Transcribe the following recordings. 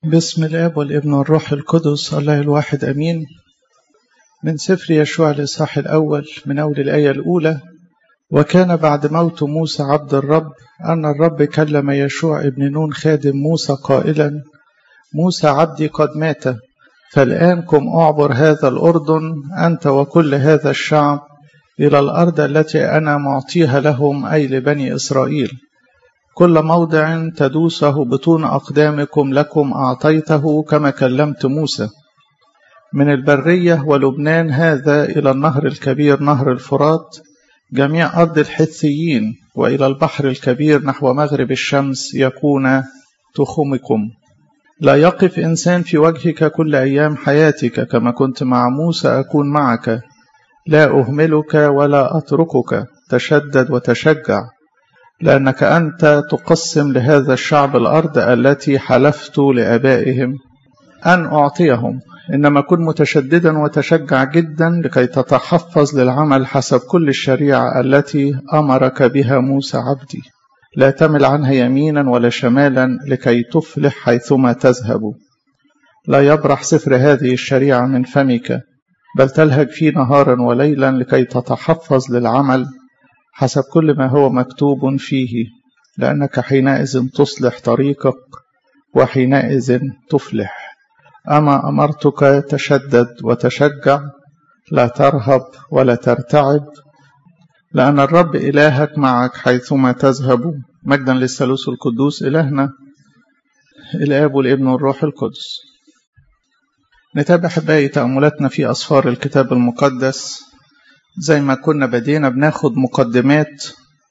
بسم الاب والابن والروح القدس الله الواحد امين من سفر يشوع الاصحاح الاول من اول الايه الاولى وكان بعد موت موسى عبد الرب ان الرب كلم يشوع ابن نون خادم موسى قائلا موسى عبدي قد مات فالان قم اعبر هذا الاردن انت وكل هذا الشعب الى الارض التي انا معطيها لهم اي لبني اسرائيل كل موضع تدوسه بطون أقدامكم لكم أعطيته كما كلمت موسى من البرية ولبنان هذا إلى النهر الكبير نهر الفرات جميع أرض الحثيين وإلى البحر الكبير نحو مغرب الشمس يكون تخمكم لا يقف إنسان في وجهك كل أيام حياتك كما كنت مع موسى أكون معك لا أهملك ولا أتركك تشدد وتشجع لأنك أنت تقسم لهذا الشعب الأرض التي حلفت لآبائهم أن أعطيهم إنما كن متشددا وتشجع جدا لكي تتحفظ للعمل حسب كل الشريعة التي أمرك بها موسى عبدي لا تمل عنها يمينا ولا شمالا لكي تفلح حيثما تذهب لا يبرح سفر هذه الشريعة من فمك بل تلهج فيه نهارا وليلا لكي تتحفظ للعمل حسب كل ما هو مكتوب فيه لأنك حينئذ تصلح طريقك وحينئذ تفلح أما أمرتك تشدد وتشجع لا ترهب ولا ترتعب لأن الرب إلهك معك حيثما تذهب مجدا للثالوث القدوس إلهنا الآب والابن والروح القدس نتابع باقي تأملاتنا في أسفار الكتاب المقدس زي ما كنا بدينا بناخد مقدمات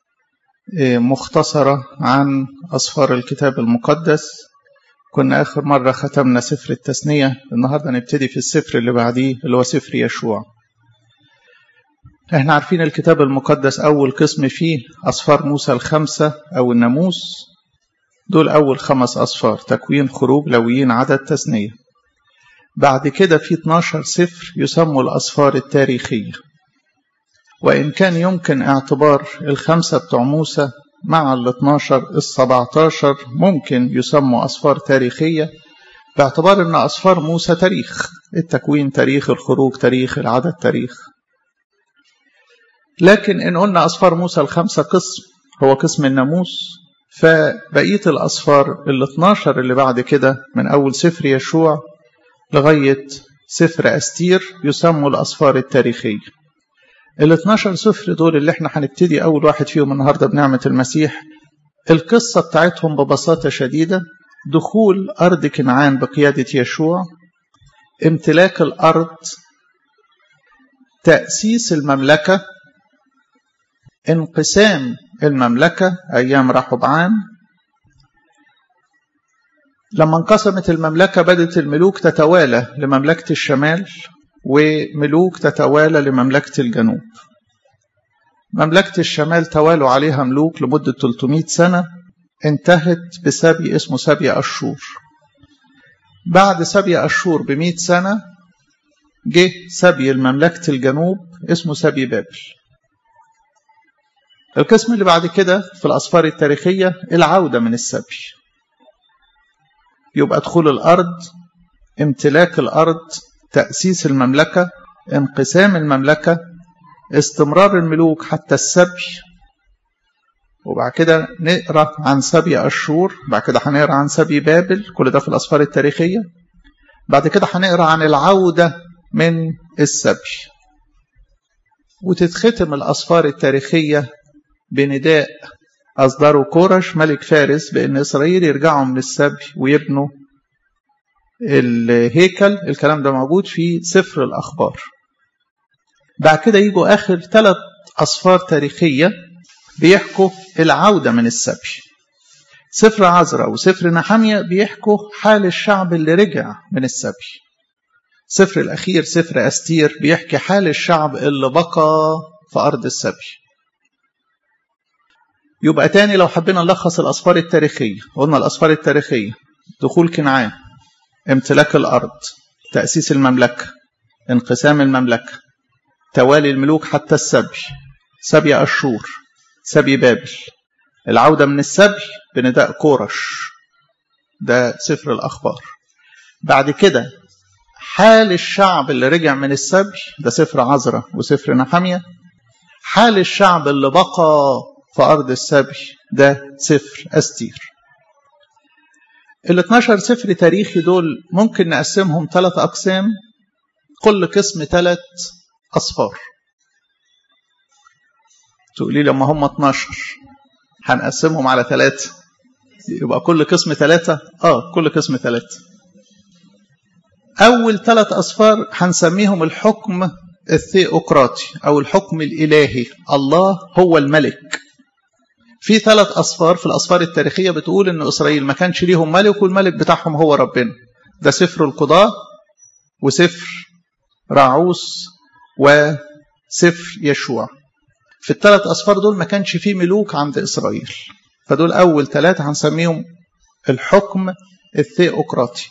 مختصرة عن أسفار الكتاب المقدس كنا آخر مرة ختمنا سفر التثنية النهاردة نبتدي في السفر اللي بعديه اللي هو سفر يشوع احنا عارفين الكتاب المقدس أول قسم فيه أسفار موسى الخمسة أو الناموس دول أول خمس أسفار تكوين خروج لويين عدد تثنية بعد كده في 12 سفر يسموا الأسفار التاريخية وإن كان يمكن اعتبار الخمسة بتوع موسى مع ال 12 ال 17 ممكن يسموا أسفار تاريخية باعتبار أن أسفار موسى تاريخ التكوين تاريخ الخروج تاريخ العدد تاريخ لكن إن قلنا أسفار موسى الخمسة قسم هو قسم الناموس فبقية الأسفار ال 12 اللي بعد كده من أول سفر يشوع لغاية سفر أستير يسموا الأسفار التاريخية ال 12 سفر دول اللي احنا هنبتدي أول واحد فيهم النهارده بنعمة المسيح القصة بتاعتهم ببساطة شديدة دخول أرض كنعان بقيادة يشوع امتلاك الأرض تأسيس المملكة انقسام المملكة أيام رحبعان لما انقسمت المملكة بدأت الملوك تتوالى لمملكة الشمال وملوك تتوالى لمملكة الجنوب مملكة الشمال توالوا عليها ملوك لمدة 300 سنة انتهت بسبي اسمه سبي أشور بعد سبي أشور بمئة سنة جه سبي المملكة الجنوب اسمه سبي بابل القسم اللي بعد كده في الأسفار التاريخية العودة من السبي يبقى دخول الأرض امتلاك الأرض تأسيس المملكة انقسام المملكة استمرار الملوك حتى السبي وبعد كده نقرا عن سبي أشور بعد كده هنقرا عن سبي بابل كل ده في الأسفار التاريخية بعد كده هنقرا عن العودة من السبي وتتختم الأسفار التاريخية بنداء أصدره كورش ملك فارس بأن إسرائيل يرجعوا من السبي ويبنوا الهيكل الكلام ده موجود في سفر الأخبار بعد كده يجوا آخر ثلاث أسفار تاريخية بيحكوا العودة من السبي سفر عزرا وسفر نحمية بيحكوا حال الشعب اللي رجع من السبي سفر الأخير سفر أستير بيحكي حال الشعب اللي بقى في أرض السبي يبقى تاني لو حبينا نلخص الأسفار التاريخية قلنا الأسفار التاريخية دخول كنعان امتلاك الأرض تأسيس المملكة انقسام المملكة توالي الملوك حتى السبي سبي أشور سبي بابل العودة من السبي بنداء كورش ده سفر الأخبار بعد كده حال الشعب اللي رجع من السبي ده سفر عزرة وسفر نحمية حال الشعب اللي بقى في أرض السبي ده سفر أستير ال 12 سفر تاريخي دول ممكن نقسمهم ثلاث أقسام كل قسم ثلاث أصفار تقولي لما هم 12 هنقسمهم على ثلاثة يبقى كل قسم ثلاثة اه كل قسم ثلاثة أول ثلاث أصفار هنسميهم الحكم الثيوقراطي أو الحكم الإلهي الله هو الملك في ثلاث أصفار في الأصفار التاريخية بتقول إن إسرائيل ما كانش ليهم ملك والملك بتاعهم هو ربنا ده سفر القضاء وسفر راعوس وسفر يشوع في الثلاث أصفار دول ما كانش فيه ملوك عند إسرائيل فدول أول ثلاثة هنسميهم الحكم الثيوقراطي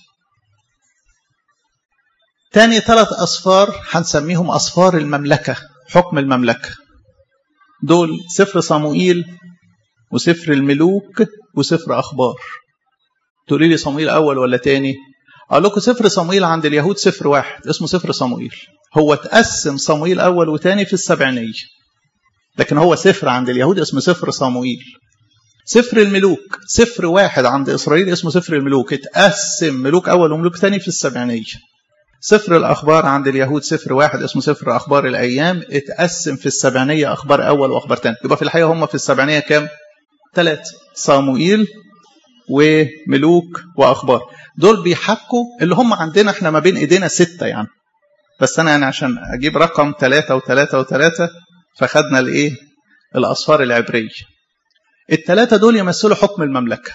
تاني ثلاث أصفار هنسميهم أصفار المملكة حكم المملكة دول سفر صموئيل وسفر الملوك وسفر أخبار تقولي لي صموئيل أول ولا تاني أقول لكم سفر صموئيل عند اليهود سفر واحد اسمه سفر صموئيل هو تقسم صموئيل أول وتاني في السبعينية لكن هو سفر عند اليهود اسمه سفر صموئيل سفر الملوك سفر واحد عند إسرائيل اسمه سفر الملوك اتقسم ملوك أول وملوك ثاني في السبعينية سفر الأخبار عند اليهود سفر واحد اسمه سفر أخبار الأيام اتقسم في السبعينية أخبار أول وأخبار ثاني يبقى في الحقيقة هم في السبعينية كام؟ ثلاثة صاموئيل وملوك وأخبار دول بيحكوا اللي هم عندنا احنا ما بين ايدينا ستة يعني بس أنا يعني عشان أجيب رقم ثلاثة وثلاثة وثلاثة فخدنا الإيه؟ الأصفار العبرية الثلاثة دول يمثلوا حكم المملكة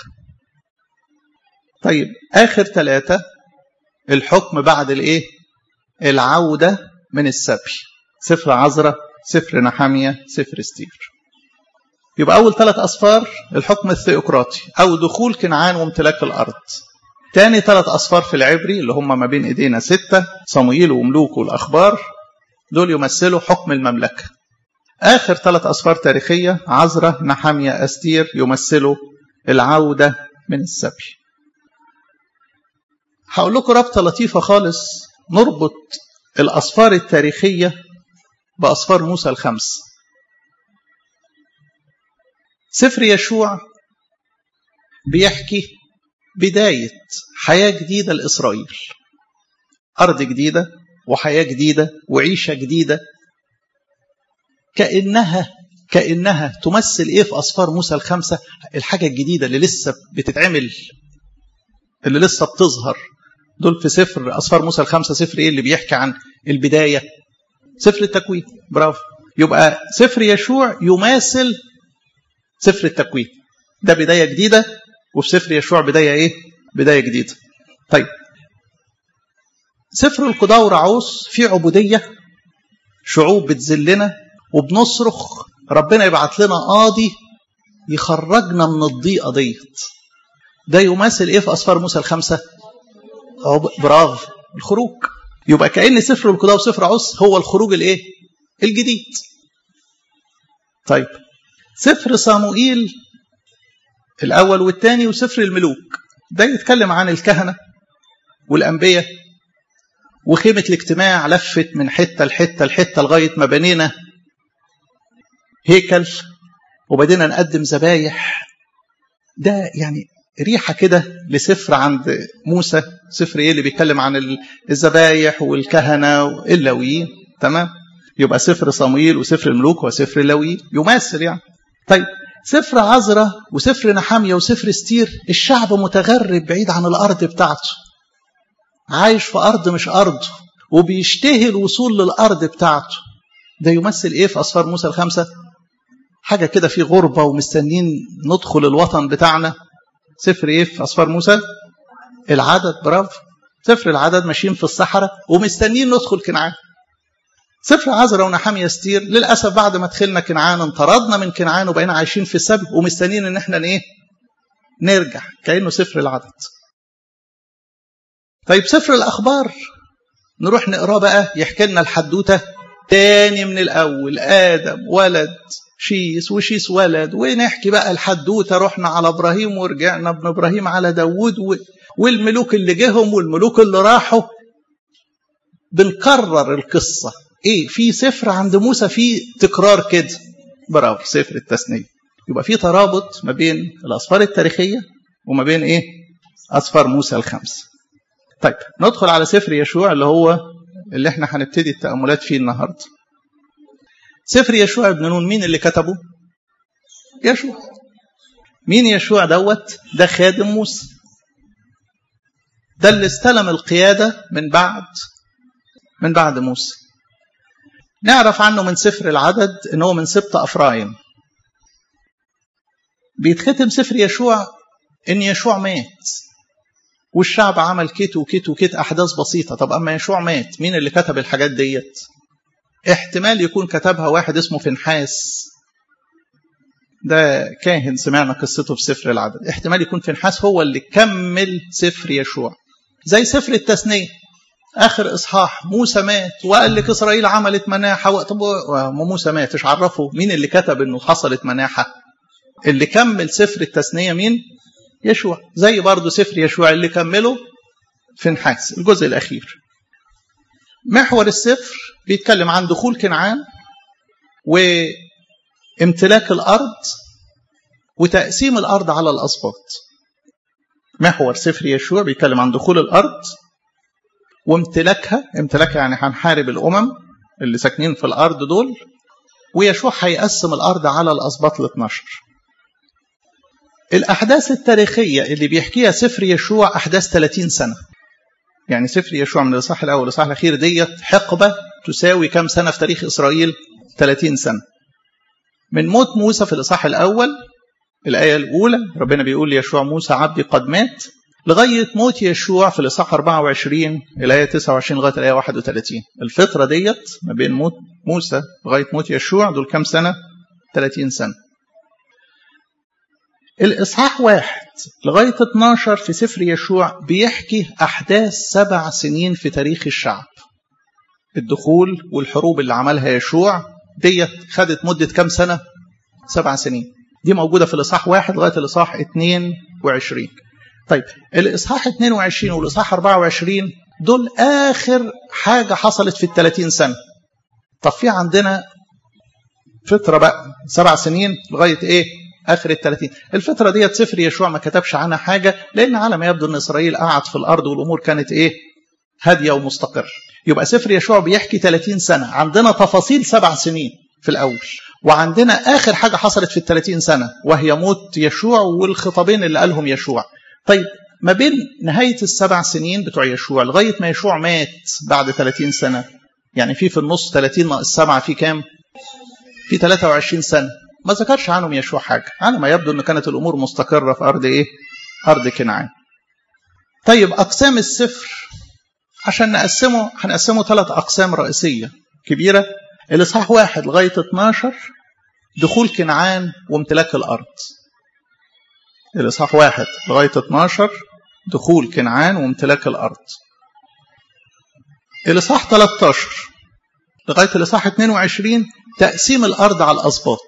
طيب آخر ثلاثة الحكم بعد الإيه العودة من السبي سفر عزرة سفر نحامية سفر استير يبقى أول ثلاث أصفار الحكم الثيوقراطي أو دخول كنعان وامتلاك الأرض تاني ثلاث أصفار في العبري اللي هم ما بين إيدينا ستة صموئيل وملوك والأخبار دول يمثلوا حكم المملكة آخر ثلاث أصفار تاريخية عزرة نحامية أستير يمثلوا العودة من السبي هقول لكم ربطة لطيفة خالص نربط الأصفار التاريخية بأصفار موسى الخمس سفر يشوع بيحكي بداية حياة جديدة لإسرائيل أرض جديدة وحياة جديدة وعيشة جديدة كأنها كأنها تمثل إيه في أصفار موسى الخمسة الحاجة الجديدة اللي لسه بتتعمل اللي لسه بتظهر دول في سفر أصفار موسى الخمسة سفر إيه اللي بيحكي عن البداية سفر التكوين برافو يبقى سفر يشوع يماثل سفر التكوين ده بداية جديدة وفي سفر يشوع بداية إيه بداية جديدة طيب سفر القضاء ورعوس في عبودية شعوب بتذلنا وبنصرخ ربنا يبعت لنا قاضي يخرجنا من الضيقة ديت ده يماثل ايه في اسفار موسى الخمسة برافو الخروج يبقى كأن سفر القضاء وسفر عوس هو الخروج الايه الجديد طيب سفر صاموئيل الاول والثاني وسفر الملوك ده يتكلم عن الكهنة والأنبياء وخيمة الاجتماع لفت من حتة لحتة لحتة لغاية ما بنينا هيكل وبدينا نقدم ذبايح ده يعني ريحة كده لسفر عند موسى سفر ايه اللي بيتكلم عن الذبايح والكهنة واللويين تمام يبقى سفر صمويل وسفر الملوك وسفر اللويين يماثل يعني طيب سفر عزرة وسفر نحامية وسفر ستير الشعب متغرب بعيد عن الأرض بتاعته عايش في أرض مش أرضه وبيشتهي الوصول للأرض بتاعته ده يمثل إيه في أصفار موسى الخمسة حاجة كده في غربة ومستنين ندخل الوطن بتاعنا سفر إيه في أصفار موسى العدد برافو سفر العدد ماشيين في الصحراء ومستنين ندخل كنعان سفر عزرا ونحامية ستير للأسف بعد ما دخلنا كنعان انطردنا من كنعان وبقينا عايشين في السبي ومستنين ان احنا ايه نرجع كأنه سفر العدد طيب سفر الأخبار نروح نقراه بقى يحكي لنا الحدوتة تاني من الأول آدم ولد شيس وشيس ولد ونحكي بقى الحدوته رحنا على ابراهيم ورجعنا ابن ابراهيم على داوود و... والملوك اللي جهم والملوك اللي راحوا بنكرر القصه ايه في سفر عند موسى في تكرار كده برافو سفر التثنيه يبقى في ترابط ما بين الاسفار التاريخيه وما بين ايه اسفار موسى الخمس طيب ندخل على سفر يشوع اللي هو اللي احنا هنبتدي التاملات فيه النهارده سفر يشوع ابن نون مين اللي كتبه يشوع مين يشوع دوت ده خادم موسى ده اللي استلم القيادة من بعد من بعد موسى نعرف عنه من سفر العدد ان هو من سبط افرايم بيتختم سفر يشوع ان يشوع مات والشعب عمل كيت وكيت وكيت احداث بسيطه طب اما يشوع مات مين اللي كتب الحاجات ديت احتمال يكون كتبها واحد اسمه فنحاس ده كاهن سمعنا قصته في سفر العدد احتمال يكون فنحاس هو اللي كمل سفر يشوع زي سفر التثنيه اخر اصحاح موسى مات وقال لك اسرائيل عملت مناحه طب موسى مات ايش عرفه مين اللي كتب انه حصلت مناحه اللي كمل سفر التثنيه مين يشوع زي برضه سفر يشوع اللي كمله فنحاس الجزء الاخير محور السفر بيتكلم عن دخول كنعان وامتلاك الارض وتقسيم الارض على الاسباط محور سفر يشوع بيتكلم عن دخول الارض وامتلاكها امتلاكها يعني هنحارب الامم اللي ساكنين في الارض دول ويشوع هيقسم الارض على الاسباط ال 12 الاحداث التاريخيه اللي بيحكيها سفر يشوع احداث 30 سنه يعني سفر يشوع من الاصحاح الاول للاصحاح الاخير ديت حقبه تساوي كم سنه في تاريخ اسرائيل 30 سنه من موت موسى في الاصحاح الاول الايه الاولى ربنا بيقول ليشوع موسى عبدي قد مات لغايه موت يشوع في الاصحاح 24 الايه 29 لغايه الايه 31 الفتره ديت ما بين موت موسى لغايه موت يشوع دول كام سنه 30 سنه الإصحاح واحد لغاية 12 في سفر يشوع بيحكي أحداث سبع سنين في تاريخ الشعب الدخول والحروب اللي عملها يشوع ديت خدت مدة كام سنة؟ سبع سنين دي موجودة في الإصحاح واحد لغاية الإصحاح 22 طيب الإصحاح 22 والإصحاح 24 دول آخر حاجة حصلت في ال 30 سنة طب في عندنا فترة بقى سبع سنين لغاية إيه؟ اخر ال 30 الفتره ديت سفر يشوع ما كتبش عنها حاجه لان على ما يبدو ان اسرائيل قعد في الارض والامور كانت ايه هاديه ومستقره يبقى سفر يشوع بيحكي 30 سنه عندنا تفاصيل سبع سنين في الاول وعندنا اخر حاجه حصلت في ال 30 سنه وهي موت يشوع والخطابين اللي قالهم يشوع طيب ما بين نهايه السبع سنين بتوع يشوع لغايه ما يشوع مات بعد 30 سنه يعني في في النص 30 ناقص 7 في كام في 23 سنه ما ذكرش عنهم يشوع حاجة على ما يبدو أن كانت الأمور مستقرة في أرض إيه؟ أرض كنعان طيب أقسام السفر عشان نقسمه هنقسمه ثلاث أقسام رئيسية كبيرة الإصحاح واحد لغاية 12 دخول كنعان وامتلاك الأرض الإصحاح واحد لغاية 12 دخول كنعان وامتلاك الأرض الإصحاح 13 لغاية الإصحاح 22 تقسيم الأرض على الأسباط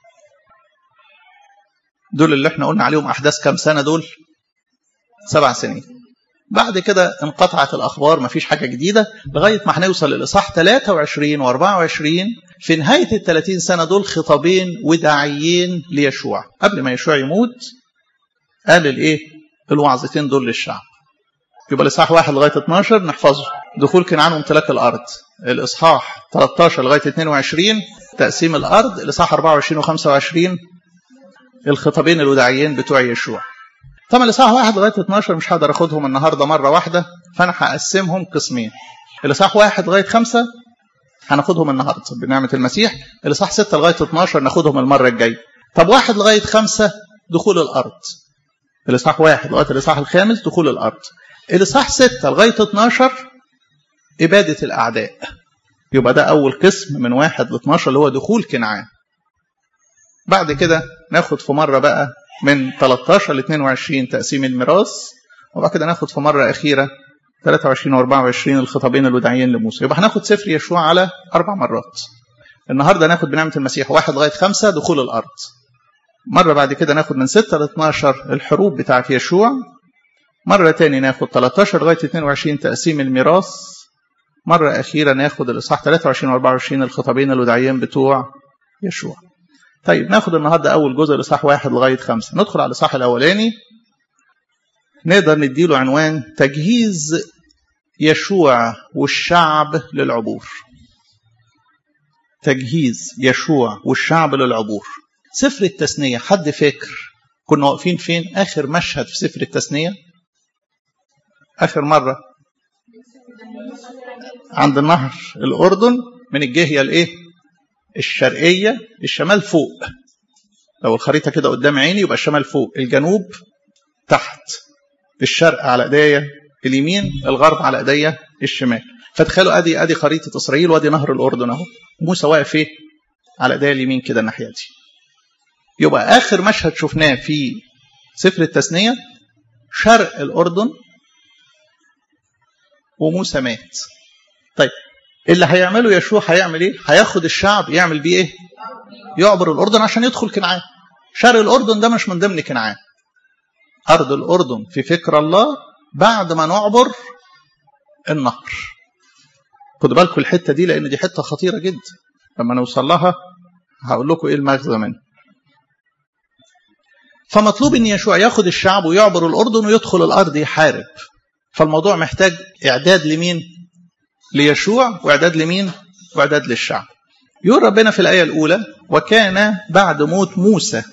دول اللي احنا قلنا عليهم احداث كام سنه دول سبع سنين بعد كده انقطعت الاخبار مفيش حاجه جديده لغايه ما هنوصل للاصحاح 23 و24 في نهايه ال 30 سنه دول خطابين وداعيين ليشوع قبل ما يشوع يموت قال الايه الوعظتين دول للشعب يبقى الاصحاح 1 لغايه 12 نحفظه دخول كنعان وامتلاك الارض الاصحاح 13 لغايه 22 تقسيم الارض الاصحاح 24 و25 الخطابين الوداعيين بتوع يشوع طبعا الاصحاح واحد لغايه 12 مش هقدر اخدهم النهارده مره واحده فانا هقسمهم قسمين الاصحاح واحد لغايه خمسه هناخدهم النهارده بنعمه المسيح الاصحاح 6 لغايه 12 ناخدهم المره الجايه طب واحد لغايه خمسه دخول الارض الاصحاح واحد لغايه الاصحاح الخامس دخول الارض الاصحاح 6 لغايه 12 اباده الاعداء يبقى ده اول قسم من واحد ل 12 اللي هو دخول كنعان بعد كده ناخد في مرة بقى من 13 ل 22 تقسيم الميراث وبعد كده ناخد في مرة أخيرة 23 و 24 الخطابين الوداعيين لموسى يبقى هناخد سفر يشوع على أربع مرات النهارده ناخد بنعمه المسيح واحد لغايه خمسه دخول الارض مره بعد كده ناخد من 6 ل 12 الحروب بتاعت يشوع مره تاني ناخد 13 لغايه 22 تقسيم الميراث مره اخيره ناخد الاصحاح 23 و 24 الخطابين الوداعيين بتوع يشوع طيب ناخد النهارده اول جزء الاصحاح واحد لغايه خمسه ندخل على الاصحاح الاولاني نقدر نديله عنوان تجهيز يشوع والشعب للعبور تجهيز يشوع والشعب للعبور سفر التثنية حد فاكر كنا واقفين فين آخر مشهد في سفر التثنية آخر مرة عند النهر الأردن من الجهة الإيه الشرقية الشمال فوق لو الخريطة كده قدام عيني يبقى الشمال فوق الجنوب تحت الشرق على ايديا اليمين الغرب على ايديا الشمال فتخيلوا ادي ادي خريطه اسرائيل وادي نهر الاردن اهو موسى واقف ايه على ايديا اليمين كده الناحيه دي يبقى اخر مشهد شفناه في سفر التثنيه شرق الاردن وموسى مات طيب اللي هيعمله يشوع هيعمل ايه هياخد الشعب يعمل بيه ايه يعبر الاردن عشان يدخل كنعان شرق الاردن ده مش من ضمن كنعان أرض الأردن في فكر الله بعد ما نعبر النهر خدوا بالكم الحتة دي لأن دي حتة خطيرة جدا لما نوصل لها هقول لكم إيه المغزى منها فمطلوب ان يشوع ياخد الشعب ويعبر الاردن ويدخل الارض يحارب فالموضوع محتاج اعداد لمين ليشوع واعداد لمين واعداد للشعب يقول ربنا في الايه الاولى وكان بعد موت موسى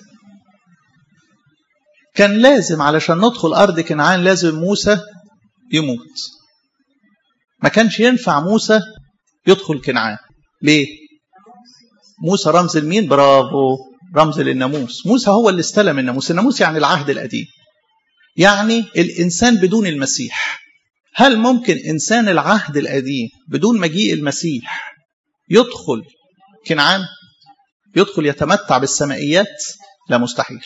كان لازم علشان ندخل أرض كنعان لازم موسى يموت ما كانش ينفع موسى يدخل كنعان ليه موسى رمز المين برافو رمز للناموس موسى هو اللي استلم الناموس الناموس يعني العهد القديم يعني الإنسان بدون المسيح هل ممكن إنسان العهد القديم بدون مجيء المسيح يدخل كنعان يدخل يتمتع بالسمائيات لا مستحيل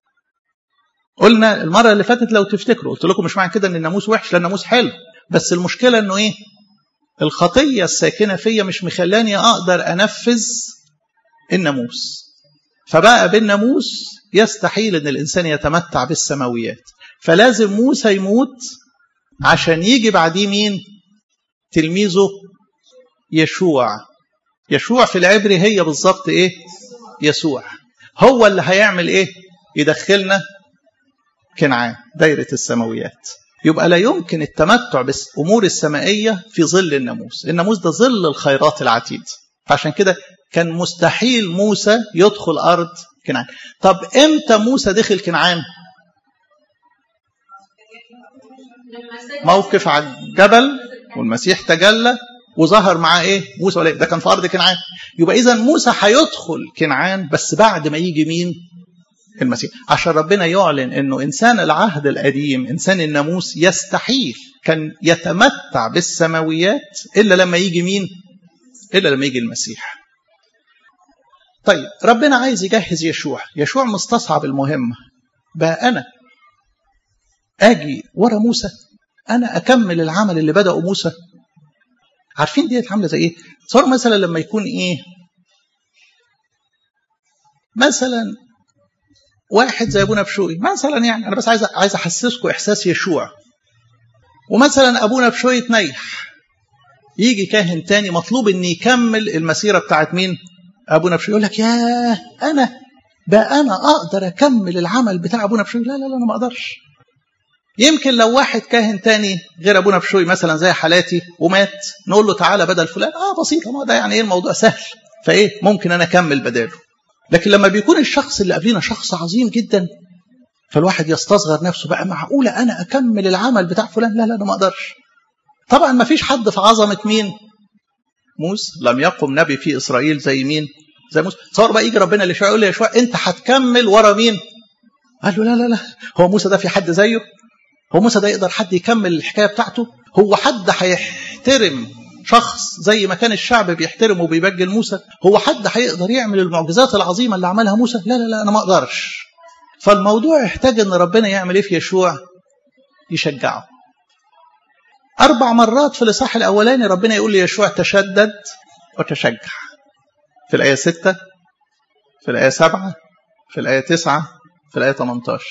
قلنا المرة اللي فاتت لو تفتكروا قلت لكم مش معنى كده ان الناموس وحش لا الناموس حلو بس المشكلة انه ايه الخطية الساكنة فيا مش مخلاني اقدر انفذ الناموس فبقى بالناموس يستحيل ان الانسان يتمتع بالسماويات فلازم موسى يموت عشان يجي بعديه مين تلميذه يشوع يشوع في العبري هي بالظبط ايه يسوع هو اللي هيعمل ايه يدخلنا كنعان دايرة السماويات يبقى لا يمكن التمتع بالأمور السمائية في ظل الناموس الناموس ده ظل الخيرات العتيد فعشان كده كان مستحيل موسى يدخل أرض كنعان طب إمتى موسى دخل كنعان موقف على الجبل والمسيح تجلى وظهر معاه ايه موسى ولا ده كان في ارض كنعان يبقى اذا موسى هيدخل كنعان بس بعد ما يجي مين المسيح عشان ربنا يعلن انه انسان العهد القديم انسان الناموس يستحيل كان يتمتع بالسماويات الا لما يجي مين الا لما يجي المسيح طيب ربنا عايز يجهز يشوع يشوع مستصعب المهمه بقى انا اجي ورا موسى انا اكمل العمل اللي بدأه موسى عارفين ديت عامله زي ايه صار مثلا لما يكون ايه مثلا واحد زي ابونا بشوي مثلا يعني انا بس عايز عايز احسسكم احساس يشوع ومثلا ابونا بشوي تنيح يجي كاهن تاني مطلوب ان يكمل المسيره بتاعت مين ابونا بشوي يقول لك ياه انا بقى انا اقدر اكمل العمل بتاع ابونا بشوي لا لا لا انا ما اقدرش يمكن لو واحد كاهن تاني غير ابونا بشوي مثلا زي حالاتي ومات نقول له تعالى بدل فلان اه بسيطه ما ده يعني ايه الموضوع سهل فايه ممكن انا اكمل بداله لكن لما بيكون الشخص اللي قبلنا شخص عظيم جدا فالواحد يستصغر نفسه بقى معقوله انا اكمل العمل بتاع فلان لا لا انا ما اقدرش طبعا ما فيش حد في عظمه مين موسى لم يقم نبي في اسرائيل زي مين زي موسى تصور بقى يجي ربنا لشوع يقول له يا شوع انت هتكمل ورا مين قال له لا لا لا هو موسى ده في حد زيه هو موسى ده يقدر حد يكمل الحكايه بتاعته هو حد هيحترم شخص زي ما كان الشعب بيحترم وبيبجل موسى هو حد هيقدر يعمل المعجزات العظيمه اللي عملها موسى لا لا لا انا ما اقدرش فالموضوع يحتاج ان ربنا يعمل ايه في يشوع يشجعه اربع مرات في الاصحاح الاولاني ربنا يقول ليشوع تشدد وتشجع في الآية 6 في الآية 7 في الآية 9 في الآية 18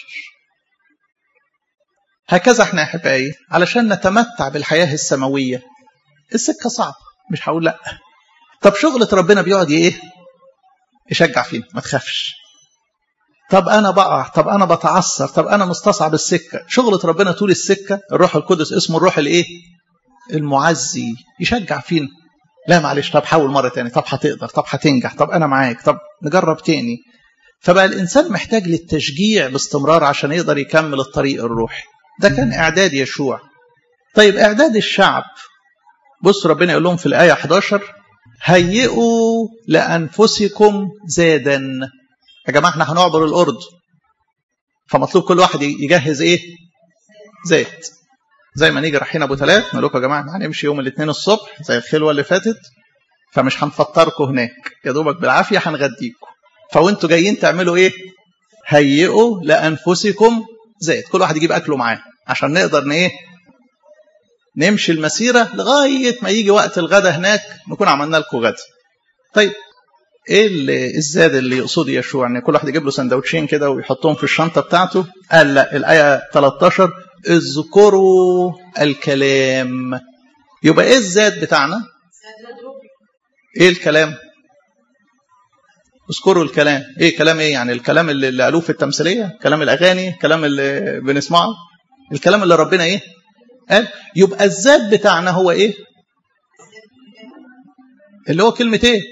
هكذا احنا احبائي علشان نتمتع بالحياة السماوية السكة صعبة مش هقول لا طب شغلة ربنا بيقعد ايه يشجع فينا ما تخافش طب انا بقع طب انا بتعثر طب انا مستصعب السكة شغلة ربنا طول السكة الروح القدس اسمه الروح الايه المعزي يشجع فينا لا معلش طب حاول مرة تاني طب هتقدر طب هتنجح طب انا معاك طب نجرب تاني فبقى الانسان محتاج للتشجيع باستمرار عشان يقدر يكمل الطريق الروحي ده كان اعداد يشوع طيب اعداد الشعب بص ربنا يقول لهم في الايه 11 هيئوا لانفسكم زادا يا جماعه احنا هنعبر الاردن فمطلوب كل واحد يجهز ايه زيت زي ما نيجي رايحين ابو ثلاث نقول لكم يا جماعه احنا هنمشي يوم الاثنين الصبح زي الخلوه اللي فاتت فمش هنفطركم هناك يا دوبك بالعافيه هنغديكم فوانتوا جايين تعملوا ايه هيئوا لانفسكم زيت كل واحد يجيب اكله معاه عشان نقدر ن ايه نمشي المسيره لغايه ما يجي وقت الغدا هناك نكون عملنا لكم غدا طيب ايه اللي الزاد اللي يقصده يشوع ان كل واحد يجيب له سندوتشين كده ويحطهم في الشنطه بتاعته قال لا الايه 13 اذكروا الكلام يبقى ايه الزاد بتاعنا ايه الكلام اذكروا الكلام ايه كلام ايه يعني الكلام اللي, اللي قالوه في التمثيليه كلام الاغاني الكلام اللي بنسمعه الكلام اللي ربنا ايه قال يبقى الذات بتاعنا هو ايه اللي هو كلمه ايه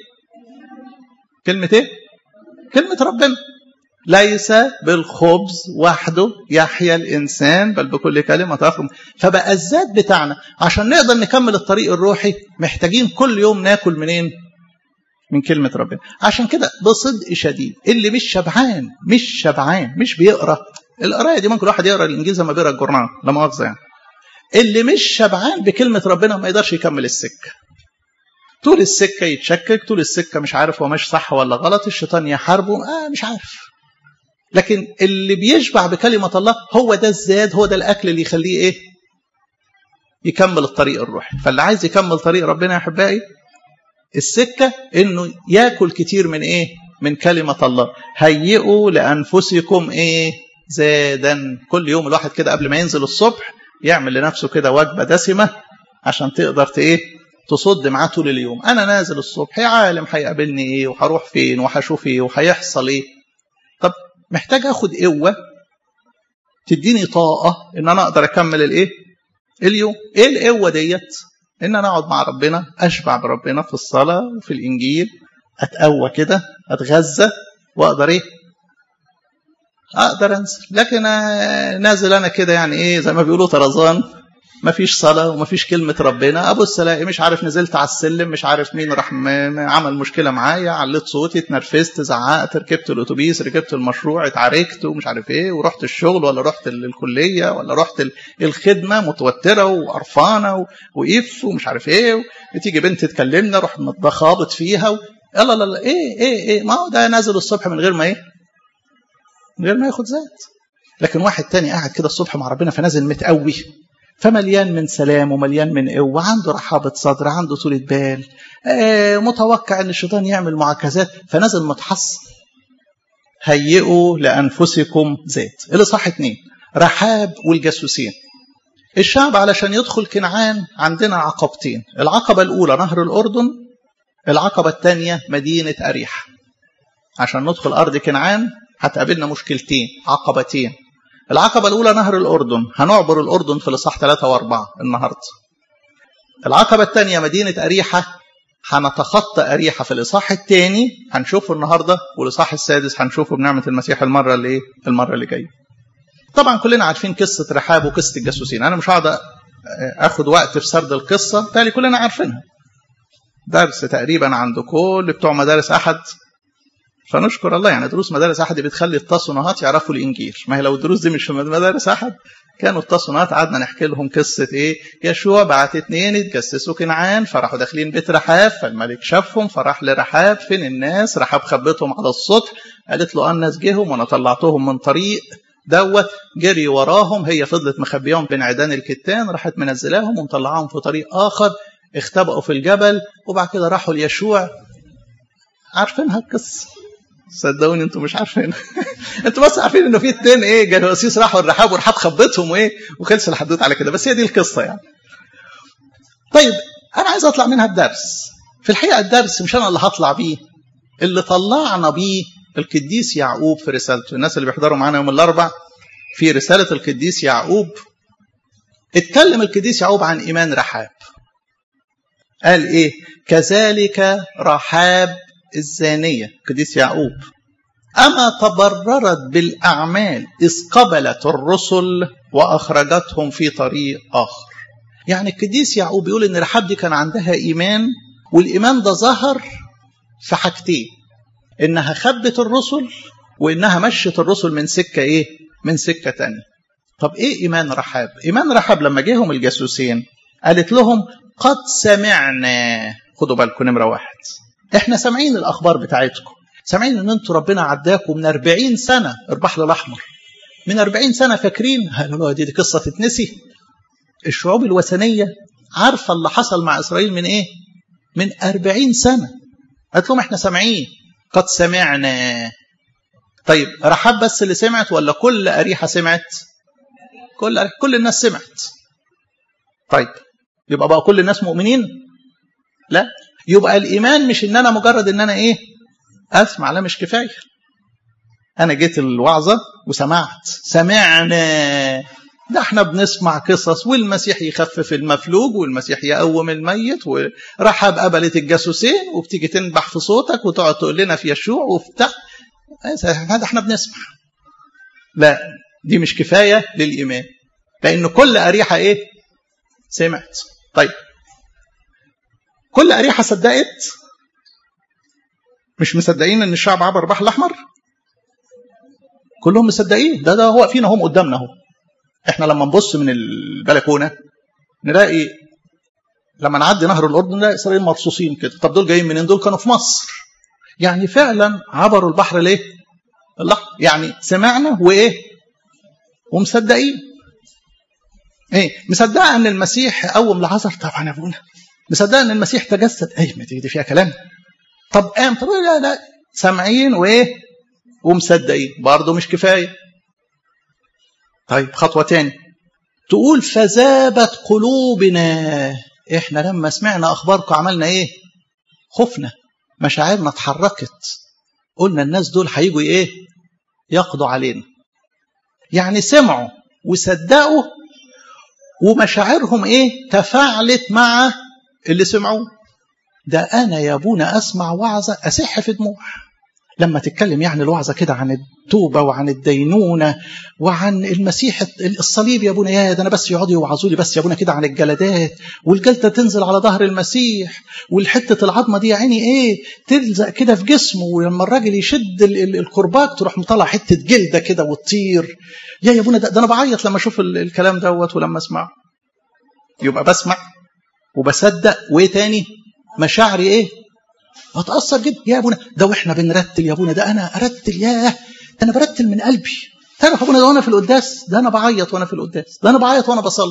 كلمه ايه كلمه ربنا ليس بالخبز وحده يحيا الانسان بل بكل كلمه تخرج فبقى الذات بتاعنا عشان نقدر نكمل الطريق الروحي محتاجين كل يوم ناكل منين من كلمة ربنا عشان كده بصدق شديد اللي مش شبعان مش شبعان مش بيقرأ القراية دي ممكن الواحد يقرأ الإنجيل زي ما بيقرأ الجورنال لا مؤاخذة يعني اللي مش شبعان بكلمة ربنا ما يقدرش يكمل السكة طول السكة يتشكك طول السكة مش عارف هو ماشي صح ولا غلط الشيطان يحاربه آه مش عارف لكن اللي بيشبع بكلمة الله هو ده الزاد هو ده الأكل اللي يخليه إيه يكمل الطريق الروحي فاللي عايز يكمل طريق ربنا يا أحبائي السكة انه ياكل كتير من ايه من كلمة الله هيئوا لأنفسكم ايه زادا كل يوم الواحد كده قبل ما ينزل الصبح يعمل لنفسه كده وجبة دسمة عشان تقدر ايه تصد معاه طول اليوم انا نازل الصبح يا عالم هيقابلني ايه وهروح فين وهشوف ايه وهيحصل ايه طب محتاج اخد قوة تديني طاقة ان انا اقدر اكمل الايه اليوم ايه القوة ديت ان انا اقعد مع ربنا اشبع بربنا في الصلاه وفي الانجيل اتقوى كده اتغذى واقدر ايه اقدر انزل لكن نازل انا كده يعني ايه زي ما بيقولوا طرزان مفيش صلاه ومفيش كلمه ربنا ابص الاقي مش عارف نزلت على السلم مش عارف مين راح عمل مشكله معايا عليت صوتي اتنرفزت زعقت ركبت الاتوبيس ركبت المشروع اتعاركت ومش عارف ايه ورحت الشغل ولا رحت الكليه ولا رحت الخدمه متوتره وقرفانه وقف ومش عارف ايه وتيجي بنت تكلمنا اروح خابط فيها و... لا لا لا ايه ايه ايه ما هو ده نازل الصبح من غير ما ايه من غير ما ياخد زيت لكن واحد تاني قاعد كده الصبح مع ربنا فنازل متقوي فمليان من سلام ومليان من قوة عنده رحابة صدر عنده طولة بال آه متوقع ان الشيطان يعمل معاكسات فنازل متحصن هيئوا لأنفسكم زيت الإصحاح اتنين رحاب والجاسوسين الشعب علشان يدخل كنعان عندنا عقبتين العقبة الأولى نهر الأردن العقبة الثانية مدينة أريحة عشان ندخل أرض كنعان هتقابلنا مشكلتين عقبتين العقبة الأولى نهر الأردن هنعبر الأردن في الإصحاح 3 و4 النهاردة العقبة الثانية مدينة أريحة هنتخطى أريحة في الإصحاح الثاني هنشوفه النهاردة والإصحاح السادس هنشوفه بنعمة المسيح المرة اللي المرة اللي جاية طبعا كلنا عارفين قصة رحاب وقصة الجاسوسين أنا مش هقعد أخد وقت في سرد القصة بالتالي كلنا عارفينها درس تقريبا عند كل بتوع مدارس أحد فنشكر الله يعني دروس مدارس احد بتخلي التصنيعات يعرفوا الانجيل ما هي لو الدروس دي مش في مدارس احد كانوا التصنيعات قعدنا نحكي لهم قصه ايه يشوع بعت اتنين يتجسسوا كنعان فراحوا داخلين بيت رحاب فالملك شافهم فراح لرحاب فين الناس رحاب خبتهم على السطح قالت له الناس جيهم وانا طلعتهم من طريق دوت جري وراهم هي فضلت مخبيهم بين عيدان الكتان راحت منزلاهم ومطلعاهم في طريق اخر اختبأوا في الجبل وبعد كده راحوا ليشوع عارفينها القصه صدقوني انتوا مش عارفين انتوا بس عارفين انه في اتنين ايه جواسيس راحوا الرحاب والرحاب خبتهم وايه وخلص الحدوته على كده بس هي دي القصه يعني طيب انا عايز اطلع منها الدرس في الحقيقه الدرس مش انا اللي هطلع بيه اللي طلعنا بيه القديس يعقوب في رسالته الناس اللي بيحضروا معانا يوم الاربع في رساله القديس يعقوب اتكلم القديس يعقوب عن ايمان رحاب قال ايه كذلك رحاب الزانيه القديس يعقوب اما تبررت بالاعمال اذ قبلت الرسل واخرجتهم في طريق اخر يعني القديس يعقوب بيقول ان رحاب دي كان عندها ايمان والايمان ده ظهر في حاجتين انها خبت الرسل وانها مشت الرسل من سكه ايه من سكه تانية طب ايه ايمان رحاب ايمان رحاب لما جيهم الجاسوسين قالت لهم قد سمعنا خدوا بالكم نمره واحد احنا سامعين الاخبار بتاعتكم سامعين ان انتوا ربنا عداكم من 40 سنه البحر الاحمر من 40 سنه فاكرين قالوا دي, دي قصه تتنسي الشعوب الوثنيه عارفه اللي حصل مع اسرائيل من ايه من 40 سنه قالت لهم احنا سامعين قد سمعنا طيب رحاب بس اللي سمعت ولا كل أريحة سمعت كل كل الناس سمعت طيب يبقى بقى كل الناس مؤمنين لا يبقى الإيمان مش إن أنا مجرد إن أنا إيه أسمع لا مش كفاية أنا جيت الوعظة وسمعت سمعنا ده احنا بنسمع قصص والمسيح يخفف المفلوج والمسيح يقوم الميت ورحب قبلت الجاسوسين وبتيجي تنبح في صوتك وتقعد تقول لنا في يشوع وبتاع هذا احنا بنسمع لا دي مش كفايه للايمان لان كل اريحه ايه سمعت طيب كل اريحه صدقت مش مصدقين ان الشعب عبر البحر الاحمر كلهم مصدقين ده ده هو واقفين هم قدامنا اهو احنا لما نبص من البلكونه نلاقي لما نعدي نهر الاردن نلاقي اسرائيل مرصوصين كده طب دول جايين منين دول كانوا في مصر يعني فعلا عبروا البحر ليه الله يعني سمعنا وايه ومصدقين ايه مصدقه ان المسيح قوم لعذر طبعا يا ابونا مصدقه ان المسيح تجسد ايه ما دي فيها كلام طب قام طب لا لا سامعين وايه ومصدقين برضه مش كفايه طيب خطوة تاني تقول فذابت قلوبنا احنا لما سمعنا اخباركم عملنا ايه خفنا مشاعرنا اتحركت قلنا الناس دول هيجوا ايه يقضوا علينا يعني سمعوا وصدقوا ومشاعرهم ايه تفاعلت مع اللي سمعوه ده انا يا ابونا اسمع وعظه اسح في دموع لما تتكلم يعني الوعظه كده عن التوبه وعن الدينونه وعن المسيح الصليب يا ابونا يا ده انا بس يقعدوا يوعظوا لي بس يا ابونا كده عن الجلدات والجلده تنزل على ظهر المسيح والحته العظمه دي يا عيني ايه تلزق كده في جسمه ولما الراجل يشد الكرباج تروح مطلع حته جلده كده وتطير يا يا ابونا ده, ده انا بعيط لما اشوف الكلام دوت ولما اسمعه يبقى بسمع وبصدق وايه تاني مشاعري ايه اتاثر جدا يا ابونا ده واحنا بنرتل يا ابونا ده انا ارتل ياه ده انا برتل من قلبي تعرف ابونا ده وانا في القداس ده انا بعيط وانا في القداس ده انا بعيط وانا بصلي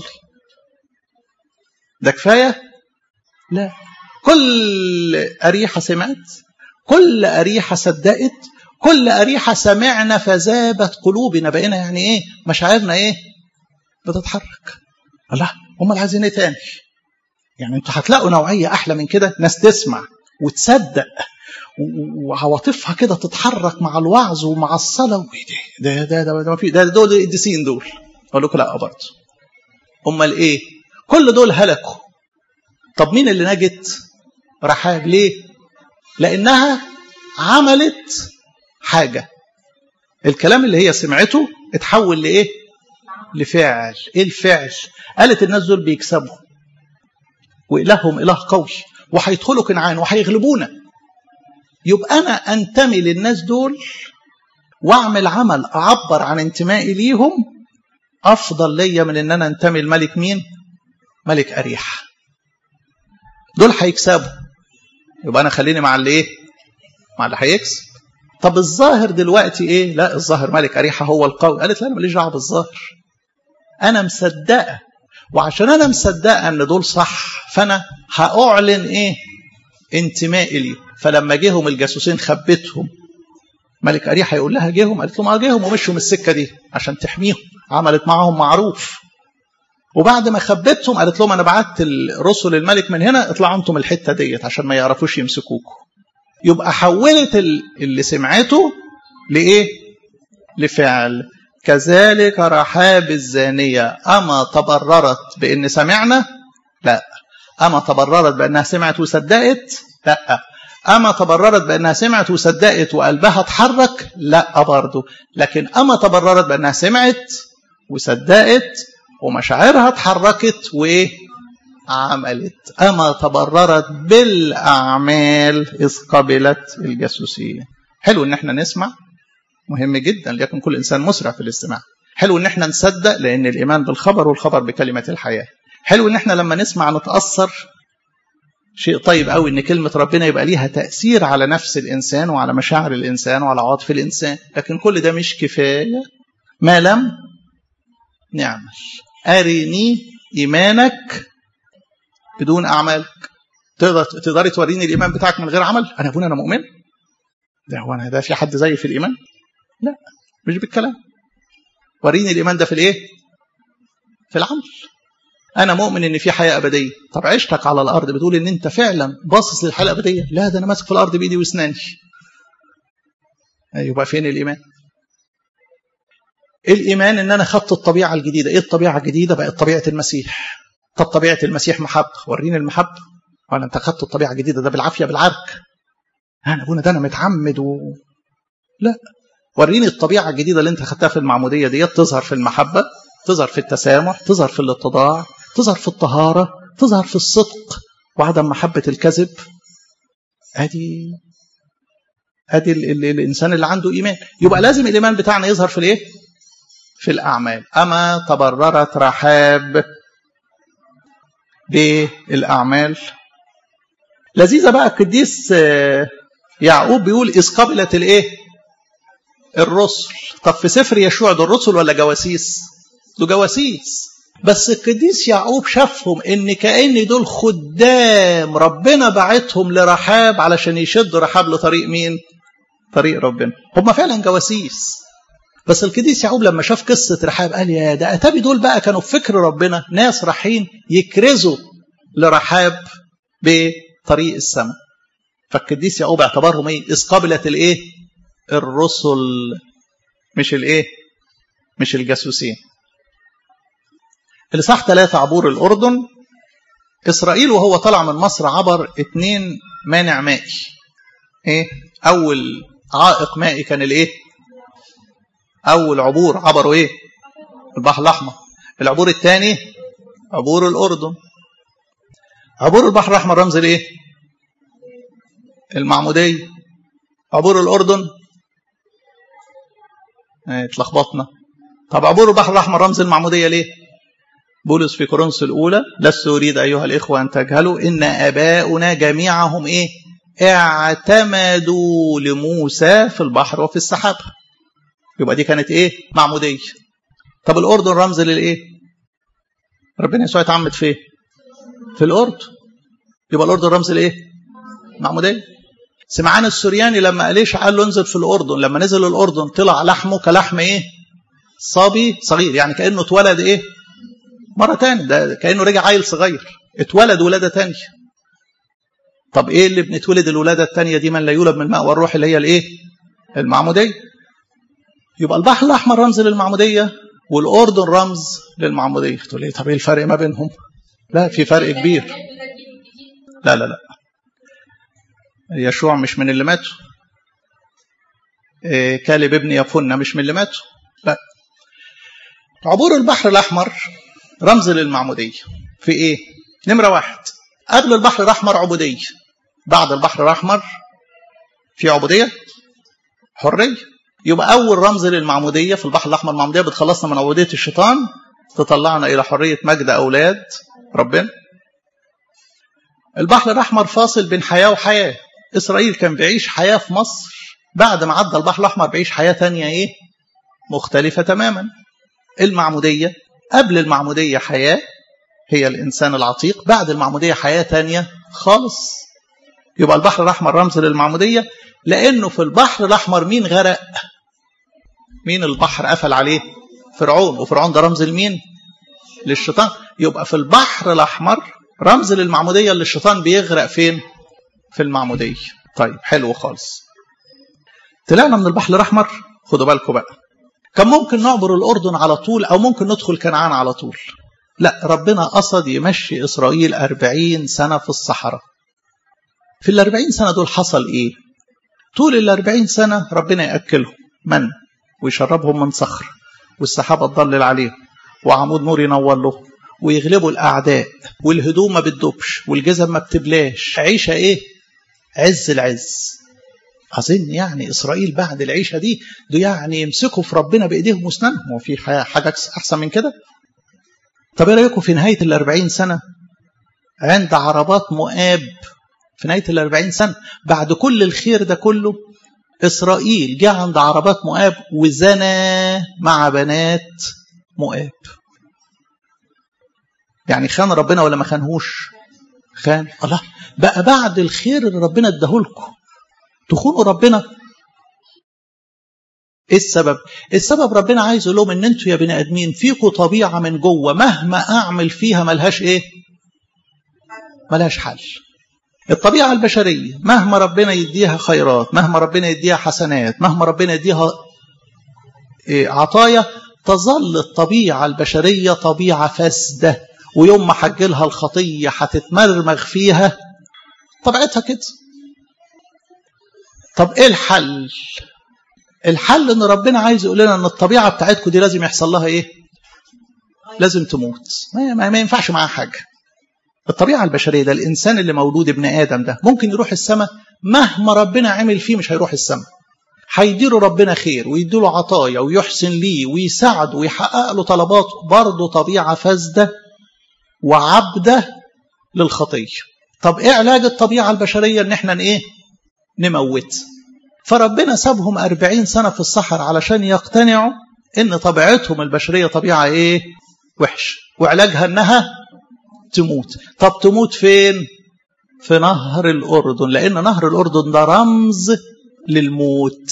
ده كفايه لا كل اريحه سمعت كل اريحه صدقت كل اريحه سمعنا فذابت قلوبنا بقينا يعني ايه مشاعرنا ايه بتتحرك الله هم عايزين ايه تاني يعني انتوا هتلاقوا نوعيه احلى من كده ناس تسمع وتصدق وعواطفها كده تتحرك مع الوعظ ومع الصلاه ده ده ده ده, ده, ده دول القديسين دول اقول لكم لا برضه امال ايه كل دول هلكوا طب مين اللي نجت رحاب ليه لانها عملت حاجه الكلام اللي هي سمعته اتحول لايه لفعل ايه الفعل قالت الناس دول بيكسبوا والههم اله قوي وهيدخلوا كنعان وهيغلبونا يبقى انا انتمي للناس دول واعمل عمل اعبر عن انتمائي ليهم افضل ليا من ان انا انتمي لملك مين ملك اريح دول هيكسبوا يبقى انا خليني مع اللي ايه مع اللي هيكسب طب الظاهر دلوقتي ايه لا الظاهر ملك اريحه هو القوي قالت لا انا ماليش دعوه بالظاهر انا مصدقه وعشان انا مصدقه ان دول صح فانا هاعلن ايه انتمائي لي فلما جيهم الجاسوسين خبتهم ملك أريحة يقول لها جيهم قالت لهم اه جيهم ومشوا من السكة دي عشان تحميهم عملت معاهم معروف وبعد ما خبتهم قالت لهم انا بعت الرسل الملك من هنا اطلعوا انتم الحته ديت عشان ما يعرفوش يمسكوكم يبقى حولت اللي سمعته لايه لفعل كذلك رحاب الزانيه اما تبررت بان سمعنا لا اما تبررت بانها سمعت وصدقت لا اما تبررت بانها سمعت وصدقت وقلبها اتحرك لا برضه لكن اما تبررت بانها سمعت وصدقت ومشاعرها اتحركت وايه عملت اما تبررت بالاعمال اذ قبلت الجاسوسيه حلو ان احنا نسمع مهم جدا ليكن كل انسان مسرع في الاستماع حلو ان احنا نصدق لان الايمان بالخبر والخبر بكلمه الحياه حلو ان احنا لما نسمع نتاثر شيء طيب قوي ان كلمه ربنا يبقى ليها تاثير على نفس الانسان وعلى مشاعر الانسان وعلى عواطف الانسان لكن كل ده مش كفايه ما لم نعمل أرني إيمانك بدون أعمالك تقدر تقدري توريني الإيمان بتاعك من غير عمل أنا أبونا أنا مؤمن ده هو أنا ده في حد زيي في الإيمان لا مش بالكلام وريني الإيمان ده في الإيه في العمل أنا مؤمن إن في حياة أبدية طب عشتك على الأرض بتقول إن أنت فعلا باصص للحياة الأبدية لا ده أنا ماسك في الأرض بإيدي وأسناني يبقى فين الإيمان الايمان ان انا خدت الطبيعه الجديده ايه الطبيعه الجديده بقت طبيعه المسيح طب طبيعه المسيح محبه وريني المحبه ولا انت خدت الطبيعه الجديده ده بالعافيه بالعرك انا ابونا ده انا متعمد و... لا وريني الطبيعه الجديده اللي انت خدتها في المعموديه ديت تظهر في المحبه تظهر في التسامح تظهر في الاتضاع تظهر في الطهاره تظهر في الصدق وعدم محبه الكذب ادي ادي ال ال الانسان اللي عنده ايمان يبقى لازم الايمان بتاعنا يظهر في الايه في الأعمال أما تبررت رحاب بالأعمال لذيذة بقى القديس يعقوب بيقول إذ قبلت الإيه الرسل طب في سفر يشوع دول رسل ولا جواسيس دول جواسيس بس القديس يعقوب شافهم ان كأن دول خدام ربنا بعتهم لرحاب علشان يشدوا رحاب لطريق مين طريق ربنا هم فعلا جواسيس بس القديس يعقوب لما شاف قصة رحاب قال يا ده أتابي دول بقى كانوا في فكر ربنا ناس رايحين يكرزوا لرحاب بطريق السماء فالقديس يعقوب اعتبرهم ايه إذ قبلت الايه الرسل مش الايه مش الجاسوسين الإصحاح ثلاثة عبور الأردن إسرائيل وهو طلع من مصر عبر اتنين مانع مائي ايه أول عائق مائي كان الايه أول عبور عبروا إيه؟ البحر الأحمر العبور الثاني عبور الأردن عبور البحر الأحمر رمز الإيه؟ المعمودية عبور الأردن اتلخبطنا طب عبور البحر الأحمر رمز المعمودية ليه؟ بولس في كورنثوس الأولى لست أريد أيها الإخوة أن تجهلوا إن آباؤنا جميعهم إيه؟ اعتمدوا لموسى في البحر وفي السحاب يبقى دي كانت ايه معموديه طب الاردن رمز للايه ربنا يسوع اتعمد فين في الاردن يبقى الاردن رمز لايه معموديه سمعان السورياني لما قاليش قال له انزل في الاردن لما نزل الاردن طلع لحمه كلحم ايه صبي صغير يعني كانه اتولد ايه مره تاني ده كانه رجع عيل صغير اتولد ولاده تانية طب ايه اللي بنتولد الولاده التانية دي من لا يولد من الماء والروح اللي هي الايه المعموديه يبقى البحر الأحمر رمز للمعمودية والأردن رمز للمعمودية تقول لي طب إيه الفرق ما بينهم لا في فرق كبير لا لا لا يشوع مش من اللي ماتوا إيه كالب ابن يفنة مش من اللي ماتوا لا عبور البحر الأحمر رمز للمعمودية في إيه نمرة واحد قبل البحر الأحمر عبودية بعد البحر الأحمر في عبودية حرية يبقى أول رمز للمعمودية في البحر الأحمر المعمودية بتخلصنا من عبودية الشيطان تطلعنا إلى حرية مجد أولاد ربنا البحر الأحمر فاصل بين حياة وحياة إسرائيل كان بيعيش حياة في مصر بعد ما عدى البحر الأحمر بيعيش حياة تانية إيه مختلفة تماما المعمودية قبل المعمودية حياة هي الإنسان العتيق بعد المعمودية حياة تانية خالص يبقى البحر الأحمر رمز للمعمودية لأنه في البحر الأحمر مين غرق مين البحر قفل عليه فرعون وفرعون ده رمز لمين للشيطان يبقى في البحر الأحمر رمز للمعمودية اللي الشيطان بيغرق فين في المعمودية طيب حلو خالص طلعنا من البحر الأحمر خدوا بالكم بقى كان ممكن نعبر الأردن على طول أو ممكن ندخل كنعان على طول لا ربنا قصد يمشي إسرائيل أربعين سنة في الصحراء في الأربعين سنة دول حصل إيه طول الأربعين سنة ربنا يأكلهم من ويشربهم من صخر والسحابة تضلل عليهم وعمود نور ينور له ويغلبوا الأعداء والهدوم ما بتدوبش والجزم ما بتبلاش عيشة إيه عز العز أظن يعني إسرائيل بعد العيشة دي دو يعني يمسكوا في ربنا بإيديهم وأسنانهم وفي حاجة أحسن من كده طب إيه رأيكم في نهاية الأربعين سنة عند عربات مؤاب في نهاية الأربعين سنة بعد كل الخير ده كله إسرائيل جاء عند عربات مؤاب وزنى مع بنات مؤاب يعني خان ربنا ولا ما خانهوش خان الله بقى بعد الخير اللي ربنا اداهولكم تخونوا ربنا ايه السبب السبب ربنا عايز يقول لهم ان انتوا يا بني ادمين فيكم طبيعه من جوه مهما اعمل فيها ملهاش ايه ملهاش حل الطبيعه البشريه مهما ربنا يديها خيرات مهما ربنا يديها حسنات مهما ربنا يديها إيه عطايا تظل الطبيعه البشريه طبيعه فاسده ويوم ما حجلها الخطيه هتتمرمغ فيها طبيعتها كده طب ايه الحل الحل ان ربنا عايز يقول لنا ان الطبيعه بتاعتكم دي لازم يحصل لها ايه لازم تموت ما, ما, ما ينفعش معاها حاجه الطبيعه البشريه ده الانسان اللي مولود ابن ادم ده ممكن يروح السماء مهما ربنا عمل فيه مش هيروح السماء هيديله ربنا خير ويديله عطايا ويحسن ليه ويساعده ويحقق له طلباته برضه طبيعه فاسده وعبده للخطيه طب ايه علاج الطبيعه البشريه ان احنا ايه نموت فربنا سابهم أربعين سنة في الصحراء علشان يقتنعوا إن طبيعتهم البشرية طبيعة إيه وحش وعلاجها إنها تموت طب تموت فين في نهر الأردن لأن نهر الأردن ده رمز للموت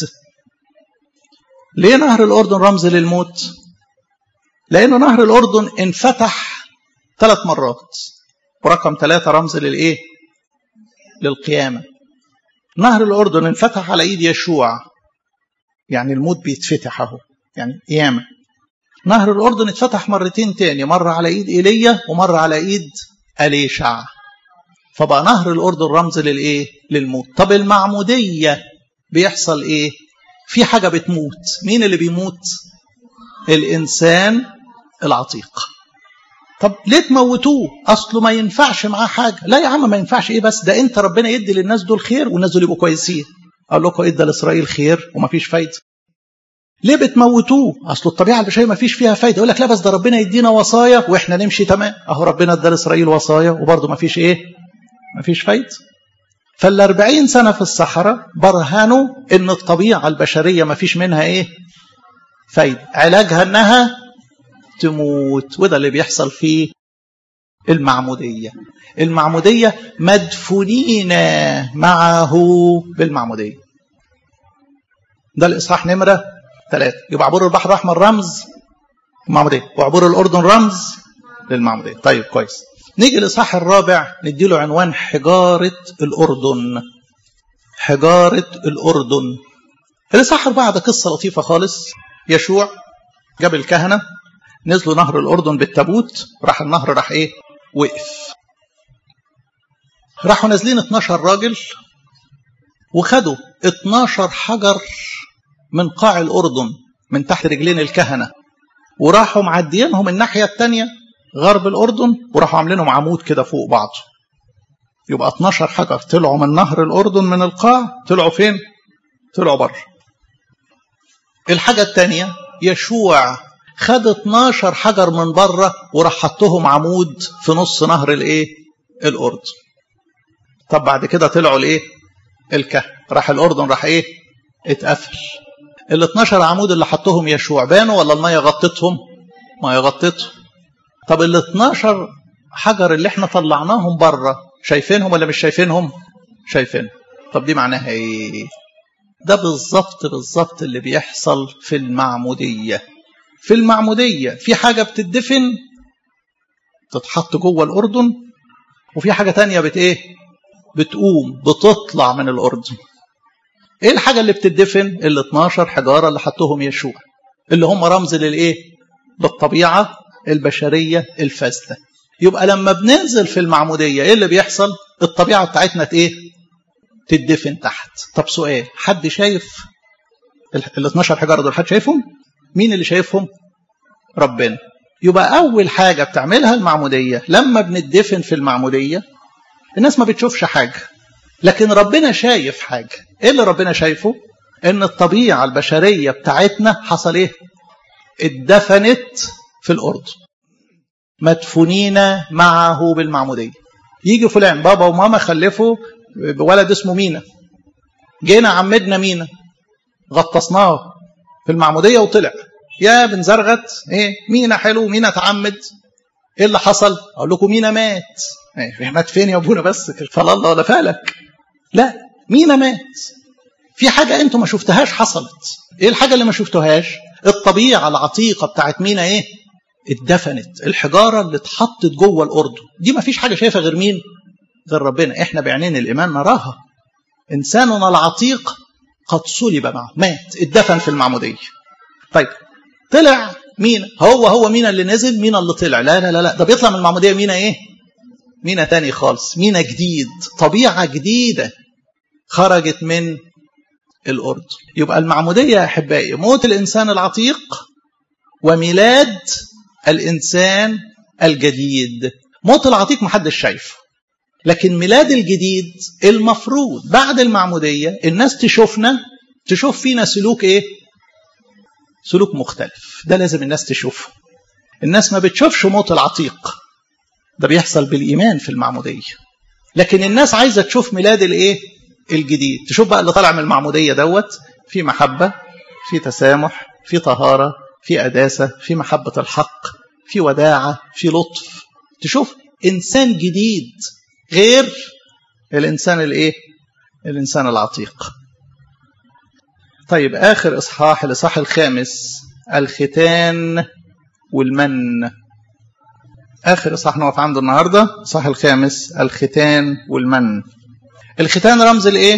ليه نهر الأردن رمز للموت لأن نهر الأردن انفتح ثلاث مرات ورقم ثلاثة رمز للإيه للقيامة نهر الأردن انفتح على إيد يشوع يعني الموت بيتفتح أهو يعني قيامة نهر الأردن اتفتح مرتين تاني مرة على إيد إيليا ومرة على إيد أليشع فبقى نهر الأردن رمز للإيه؟ للموت طب المعمودية بيحصل إيه؟ في حاجة بتموت مين اللي بيموت؟ الإنسان العتيق طب ليه تموتوه اصله ما ينفعش معاه حاجه لا يا عم ما ينفعش ايه بس ده انت ربنا يدي للناس دول خير والناس دول يبقوا كويسين اقول لكم ادى لاسرائيل خير وما فيش فايده ليه بتموتوه اصل الطبيعه البشريه ما فيش فيها فايده يقول لك لا بس ده ربنا يدينا وصايا واحنا نمشي تمام اهو ربنا ادى لاسرائيل وصايا وبرضه ما فيش ايه ما فيش فايده فالأربعين سنة في الصحراء برهنوا إن الطبيعة البشرية ما فيش منها إيه فايدة علاجها إنها تموت وده اللي بيحصل في المعمودية المعمودية مدفونين معه بالمعمودية ده الإصحاح نمرة ثلاثة يبقى عبور البحر الأحمر رمز المعمودية وعبور الأردن رمز للمعمودية طيب كويس نيجي الإصحاح الرابع نديله عنوان حجارة الأردن حجارة الأردن الإصحاح الرابع ده قصة لطيفة خالص يشوع جاب الكهنة نزلوا نهر الأردن بالتابوت راح النهر راح إيه وقف راحوا نازلين 12 راجل وخدوا 12 حجر من قاع الأردن من تحت رجلين الكهنة وراحوا معديينهم الناحية التانية غرب الأردن وراحوا عاملينهم عمود كده فوق بعضه يبقى 12 حجر طلعوا من نهر الأردن من القاع طلعوا فين؟ طلعوا بره الحاجة التانية يشوع خد 12 حجر من بره وراح حطهم عمود في نص نهر الايه الاردن طب بعد كده طلعوا الايه الكهف راح الاردن راح ايه اتقفل ال 12 عمود اللي حطهم يشوع بانوا ولا الميه غطتهم ما غطتهم طب ال 12 حجر اللي احنا طلعناهم بره شايفينهم ولا مش شايفينهم شايفين طب دي معناها ايه ده بالظبط بالظبط اللي بيحصل في المعمودية في المعمودية في حاجة بتدفن تتحط جوه الأردن وفي حاجة تانية بت ايه بتقوم بتطلع من الأردن ايه الحاجة اللي بتدفن ال 12 حجارة اللي حطهم يشوع اللي هم رمز للايه للطبيعة البشرية الفاسدة يبقى لما بننزل في المعمودية ايه اللي بيحصل الطبيعة بتاعتنا ايه تدفن تحت طب سؤال حد شايف ال 12 حجارة دول حد شايفهم مين اللي شايفهم ربنا يبقى أول حاجة بتعملها المعمودية لما بندفن في المعمودية الناس ما بتشوفش حاجة لكن ربنا شايف حاجة ايه اللي ربنا شايفه ان الطبيعة البشرية بتاعتنا حصل ايه اتدفنت في الأردن مدفونين معه بالمعمودية يجي فلان بابا وماما خلفوا ولد اسمه مينا جينا عمدنا مينا غطسناه في المعمودية وطلع يا بن زرغت ايه مينا حلو مينا اتعمد ايه اللي حصل اقول لكم مينا مات إيه مات فين يا ابونا بس فلا الله ولا فالك لا مينا مات في حاجة انتوا ما شفتهاش حصلت ايه الحاجة اللي ما شفتوهاش الطبيعة العتيقة بتاعت مينا ايه اتدفنت الحجارة اللي اتحطت جوه الأردن دي ما فيش حاجة شايفها غير مين غير ربنا احنا بعينين الإيمان نراها إنساننا العتيق قد صلب معه مات اتدفن في المعمودية طيب طلع مين هو هو مين اللي نزل مين اللي طلع لا لا لا لا ده بيطلع من المعمودية مين ايه مين تاني خالص مين جديد طبيعة جديدة خرجت من الأردن يبقى المعمودية يا أحبائي موت الإنسان العتيق وميلاد الإنسان الجديد موت العتيق محدش شايفه لكن ميلاد الجديد المفروض بعد المعمودية الناس تشوفنا تشوف فينا سلوك ايه سلوك مختلف ده لازم الناس تشوفه الناس ما بتشوفش موت العتيق ده بيحصل بالإيمان في المعمودية لكن الناس عايزة تشوف ميلاد الايه الجديد تشوف بقى اللي طالع من المعمودية دوت في محبة في تسامح في طهارة في قداسة في محبة الحق في وداعة في لطف تشوف إنسان جديد غير الإنسان الإيه؟ الإنسان العتيق طيب آخر إصحاح الإصحاح الخامس الختان والمن آخر إصحاح نقف عنده النهاردة الإصحاح الخامس الختان والمن الختان رمز الإيه؟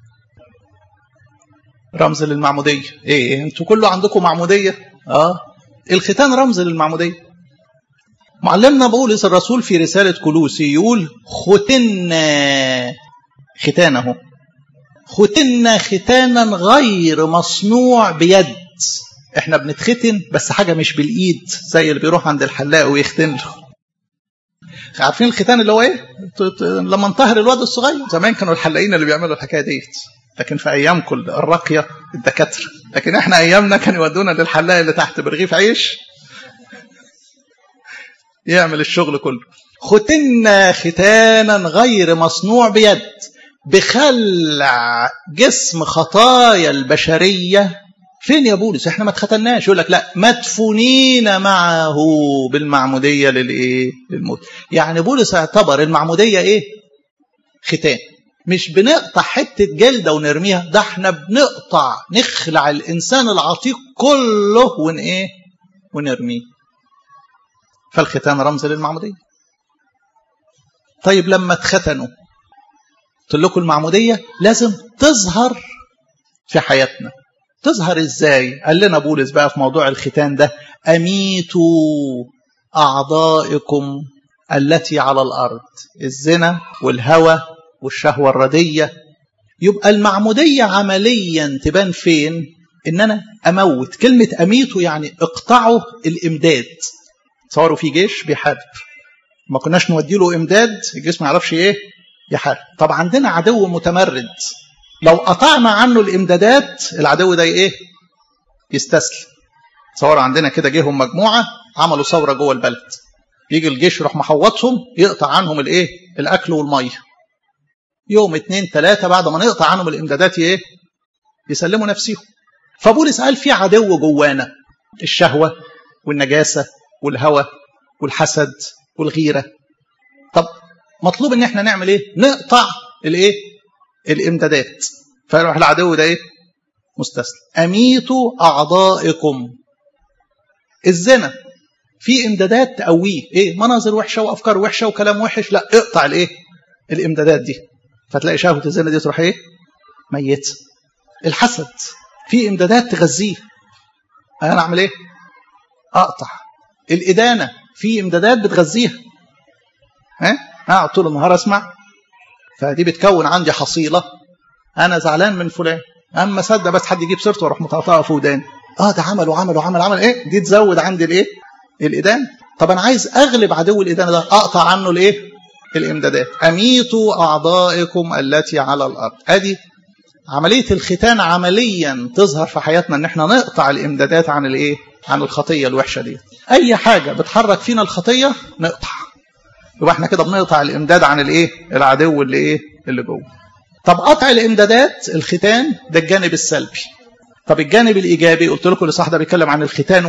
رمز للمعمودية إيه أنتوا كله عندكم معمودية آه الختان رمز للمعمودية معلمنا بولس الرسول في رسالة كلوسي يقول ختنا ختانه ختنا ختانا غير مصنوع بيد احنا بنتختن بس حاجة مش بالإيد زي اللي بيروح عند الحلاق ويختن له عارفين الختان اللي هو ايه لما انطهر الواد الصغير زمان كانوا الحلاقين اللي بيعملوا الحكايه ديت لكن في ايامكم الراقيه الدكاتره لكن احنا ايامنا كانوا يودونا للحلاق اللي تحت برغيف عيش يعمل الشغل كله ختنا ختانا غير مصنوع بيد بخلع جسم خطايا البشريه فين يا بولس احنا ما اتختناش يقول لك لا مدفونين معه بالمعموديه للايه للموت يعني بولس اعتبر المعموديه ايه ختان مش بنقطع حته جلده ونرميها ده احنا بنقطع نخلع الانسان العتيق كله ون ايه ونرميه فالختان رمز للمعموديه طيب لما اتختنوا قلت لكم المعموديه لازم تظهر في حياتنا تظهر ازاي قال لنا بولس بقى في موضوع الختان ده اميتوا اعضائكم التي على الارض الزنا والهوى والشهوه الرديه يبقى المعموديه عمليا تبان فين ان انا اموت كلمه اميته يعني اقطعوا الامداد تصوروا في جيش بيحارب ما كناش نودي له امداد الجيش ما يعرفش ايه يحارب طب عندنا عدو متمرد لو قطعنا عنه الامدادات العدو ده ايه يستسلم تصور عندنا كده جيهم مجموعه عملوا ثوره جوه البلد يجي الجيش يروح محوطهم يقطع عنهم الايه الاكل والميه يوم اتنين تلاتة بعد ما نقطع عنهم الامدادات ايه يسلموا نفسهم فبولس قال في عدو جوانا الشهوه والنجاسه والهوى والحسد والغيره طب مطلوب ان احنا نعمل ايه نقطع الايه الامدادات فيروح العدو ده ايه مستسلم اميتوا اعضائكم الزنا في امدادات تقويه ايه مناظر وحشه وافكار وحشه وكلام وحش لا اقطع الايه الامدادات دي فتلاقي شهوه الزنا دي تروح ايه ميت الحسد في امدادات تغذيه انا اعمل ايه اقطع الادانه في امدادات بتغذيها ها اقعد طول النهار اسمع فدي بتكون عندي حصيله انا زعلان من فلان اما صدق بس حد يجيب سيرته واروح مطقطقه في وداني اه ده عمل وعمل وعمل عمل ايه دي تزود عندي الايه الادان طب انا عايز اغلب عدو الادانه ده اقطع عنه الايه الامدادات اميتوا اعضائكم التي على الارض ادي عمليه الختان عمليا تظهر في حياتنا ان احنا نقطع الامدادات عن الايه عن الخطيه الوحشه دي اي حاجه بتحرك فينا الخطيه نقطع يبقى احنا كده بنقطع الامداد عن الايه العدو اللي ايه اللي جوه طب قطع الامدادات الختان ده الجانب السلبي طب الجانب الايجابي قلت لكم الاصحاح ده بيتكلم عن الختان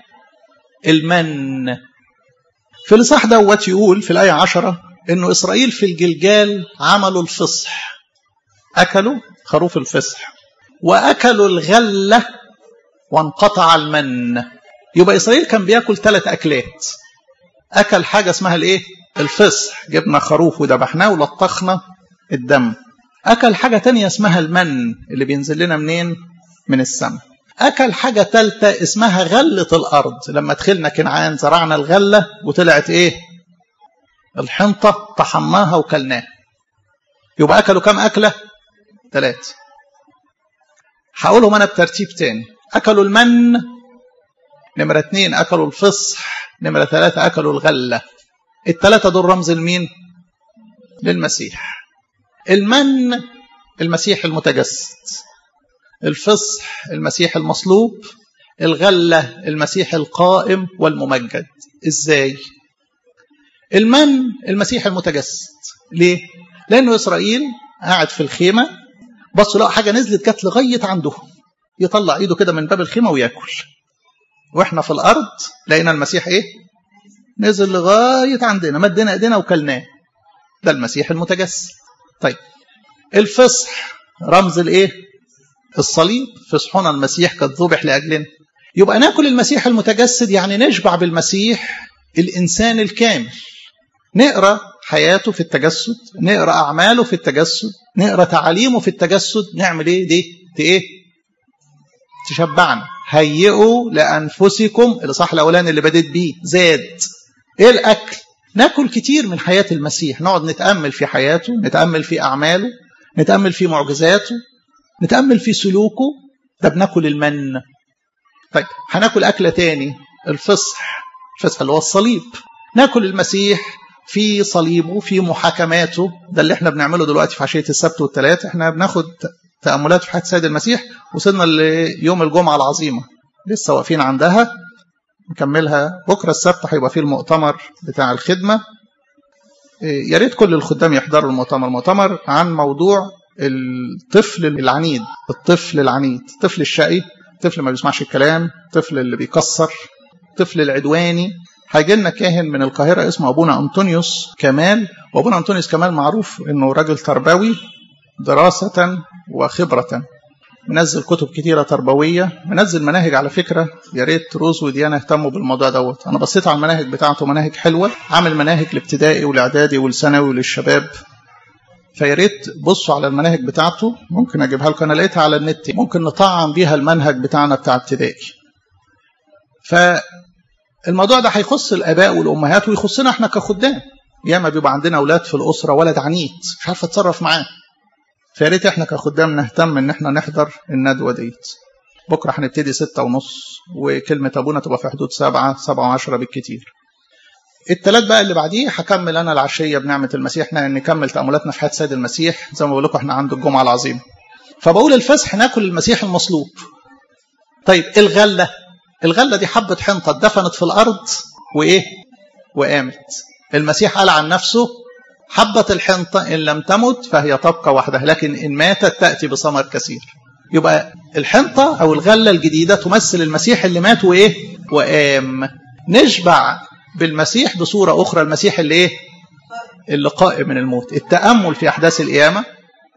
والمن في الاصحاح دوت يقول في الايه 10 انه اسرائيل في الجلجال عملوا الفصح اكلوا خروف الفصح واكلوا الغله وانقطع المن يبقى اسرائيل كان بياكل ثلاث اكلات اكل حاجه اسمها الايه الفصح جبنا خروف وذبحناه ولطخنا الدم اكل حاجه تانية اسمها المن اللي بينزل لنا منين من السماء اكل حاجه ثالثه اسمها غله الارض لما دخلنا كنعان زرعنا الغله وطلعت ايه الحنطه طحناها وكلناها يبقى اكلوا كم اكله ثلاثه هقولهم انا بترتيب تاني اكلوا المن نمره اثنين اكلوا الفصح نمره ثلاثه اكلوا الغله الثلاثه دول رمز لمين للمسيح المن المسيح المتجسد الفصح المسيح المصلوب الغلة المسيح القائم والممجد ازاي المن المسيح المتجسد ليه لانه اسرائيل قاعد في الخيمة بصوا لقوا حاجة نزلت جت لغاية عنده يطلع ايده كده من باب الخيمة وياكل واحنا في الارض لقينا المسيح ايه نزل لغاية عندنا مدنا ايدينا وكلناه ده المسيح المتجسد طيب الفصح رمز الايه الصليب فصحنا المسيح قد ذبح لاجلنا يبقى ناكل المسيح المتجسد يعني نشبع بالمسيح الانسان الكامل نقرا حياته في التجسد نقرا اعماله في التجسد نقرا تعاليمه في التجسد نعمل ايه دي دي ايه تشبعنا هيئوا لانفسكم الاصحاح الاولاني اللي بديت بيه زاد ايه الاكل ناكل كتير من حياه المسيح نقعد نتامل في حياته نتامل في اعماله نتامل في معجزاته نتامل في سلوكه ده بناكل المن طيب هناكل اكله تاني الفصح الفصح اللي هو الصليب ناكل المسيح في صليبه في محاكماته ده اللي احنا بنعمله دلوقتي في عشيه السبت والثلاث احنا بناخد تاملات في حياه السيد المسيح وصلنا ليوم الجمعه العظيمه لسه واقفين عندها نكملها بكره السبت هيبقى فيه المؤتمر بتاع الخدمه يا ريت كل الخدام يحضروا المؤتمر المؤتمر عن موضوع الطفل العنيد الطفل العنيد الطفل الشقي الطفل ما بيسمعش الكلام الطفل اللي بيكسر الطفل العدواني هيجي لنا كاهن من القاهره اسمه ابونا انطونيوس كمال وابونا انطونيوس كمال معروف انه راجل تربوي دراسه وخبره منزل كتب كتيره تربويه منزل مناهج على فكره يا ريت روز وديانا يهتموا بالموضوع دوت انا بصيت على المناهج بتاعته مناهج حلوه عامل مناهج الابتدائي والاعدادي والثانوي وللشباب فيا ريت بصوا على المناهج بتاعته ممكن اجيبها لكم انا لقيتها على النت ممكن نطعم بيها المنهج بتاعنا بتاع ابتدائي فالموضوع ده هيخص الاباء والامهات ويخصنا احنا كخدام ياما بيبقى عندنا اولاد في الاسره ولد عنيد مش عارف اتصرف معاه فيا ريت احنا كخدام نهتم ان احنا نحضر الندوه ديت بكره هنبتدي ستة ونص وكلمه ابونا تبقى في حدود سبعة سبعة وعشرة بالكتير التلات بقى اللي بعديه هكمل انا العشيه بنعمه المسيح احنا نكمل تاملاتنا في حياه سيد المسيح زي ما بقول لكم احنا عند الجمعه العظيمه فبقول الفسح ناكل المسيح المصلوب طيب الغله الغله دي حبه حنطه اتدفنت في الارض وايه وقامت المسيح قال عن نفسه حبة الحنطة إن لم تمت فهي تبقى وحدها لكن إن ماتت تأتي بثمر كثير يبقى الحنطة أو الغلة الجديدة تمثل المسيح اللي مات وإيه وقام نشبع بالمسيح بصورة أخرى المسيح اللي إيه اللي قائم من الموت التأمل في أحداث القيامة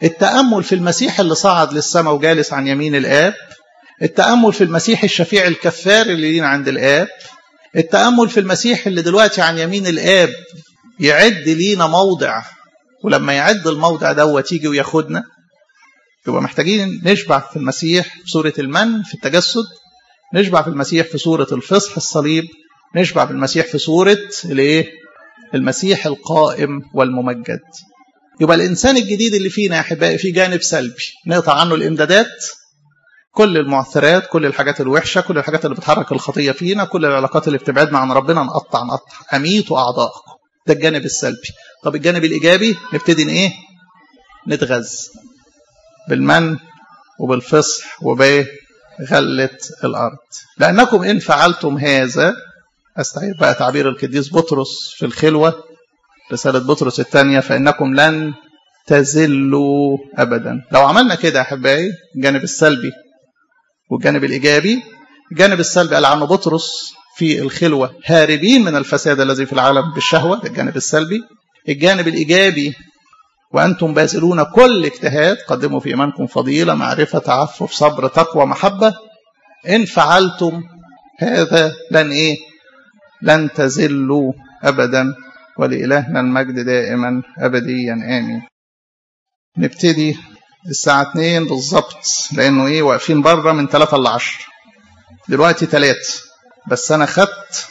التأمل في المسيح اللي صعد للسماء وجالس عن يمين الآب التأمل في المسيح الشفيع الكفار اللي لينا عند الآب التأمل في المسيح اللي دلوقتي عن يمين الآب يعد لينا موضع ولما يعد الموضع دوت يجي وياخدنا يبقى محتاجين نشبع في المسيح في صورة المن في التجسد نشبع في المسيح في صورة الفصح الصليب نشبع في المسيح في صورة الايه المسيح القائم والممجد يبقى الإنسان الجديد اللي فينا يا أحبائي في جانب سلبي نقطع عنه الإمدادات كل المعثرات كل الحاجات الوحشة كل الحاجات اللي بتحرك الخطية فينا كل العلاقات اللي بتبعدنا عن ربنا نقطع نقطع أميتوا أعضائكم ده الجانب السلبي طب الجانب الإيجابي نبتدي إيه نتغذى بالمن وبالفصح وبغلة الأرض لأنكم إن فعلتم هذا أستعير بقى تعبير القديس بطرس في الخلوة رسالة بطرس الثانية فإنكم لن تزلوا أبدا لو عملنا كده يا أحبائي الجانب السلبي والجانب الإيجابي الجانب السلبي قال عنه بطرس في الخلوة هاربين من الفساد الذي في العالم بالشهوة ده الجانب السلبي الجانب الإيجابي وأنتم باذلون كل اجتهاد قدموا في إيمانكم فضيلة معرفة تعفف صبر تقوى محبة إن فعلتم هذا لن إيه لن تزلوا أبدا ولإلهنا المجد دائما أبديا آمين نبتدي الساعة 2 بالظبط لأنه إيه واقفين بره من 3 ل 10 دلوقتي 3 بس أنا خدت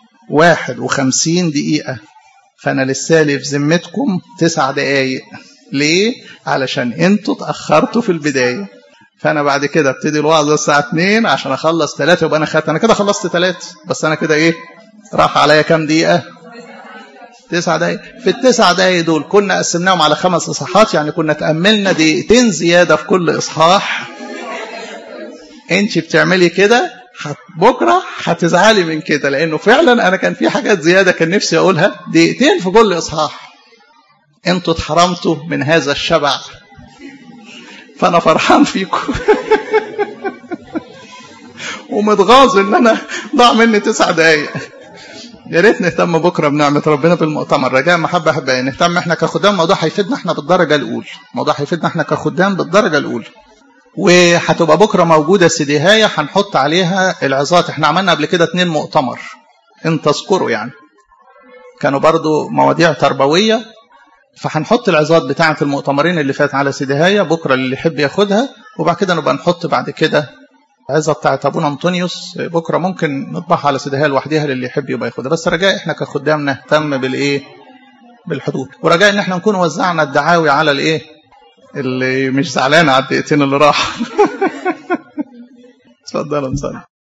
51 دقيقة فأنا لسالي في ذمتكم 9 دقايق ليه؟ علشان انتوا اتأخرتوا في البداية فأنا بعد كده ابتدي الوعظة الساعة 2 عشان أخلص 3 يبقى أنا خدت أنا كده خلصت 3 بس أنا كده إيه؟ راح عليا كام دقيقة؟ تسع دقايق في التسع دقايق دول كنا قسمناهم على خمس اصحاحات يعني كنا تأملنا دقيقتين زيادة في كل اصحاح انت بتعملي كده بكرة هتزعلي من كده لانه فعلا انا كان في حاجات زيادة كان نفسي اقولها دقيقتين في كل اصحاح انتوا اتحرمتوا من هذا الشبع فانا فرحان فيكم ومتغاظ ان انا ضاع مني تسع دقايق يا ريت نهتم بكره بنعمه ربنا بالمؤتمر رجاء محبه احبائي نهتم احنا كخدام الموضوع هيفيدنا احنا بالدرجه الاولى الموضوع هيفيدنا احنا كخدام بالدرجه الاولى وهتبقى بكره موجوده سيديهايه هنحط عليها العظات احنا عملنا قبل كده اتنين مؤتمر ان تذكروا يعني كانوا برضو مواضيع تربويه فهنحط العظات بتاعه المؤتمرين اللي فات على سيديهايه بكره اللي يحب ياخدها وبعد كده نبقى نحط بعد كده العظه بتاعت ابونا انطونيوس بكره ممكن نطبعها على سيدها لوحدها للي يحب يبقى ياخدها بس رجاء احنا كخدام نهتم بالايه بالحدود ورجاء ان احنا نكون وزعنا الدعاوي على الايه اللي مش زعلان على الدقيقتين اللي راح اتفضل يا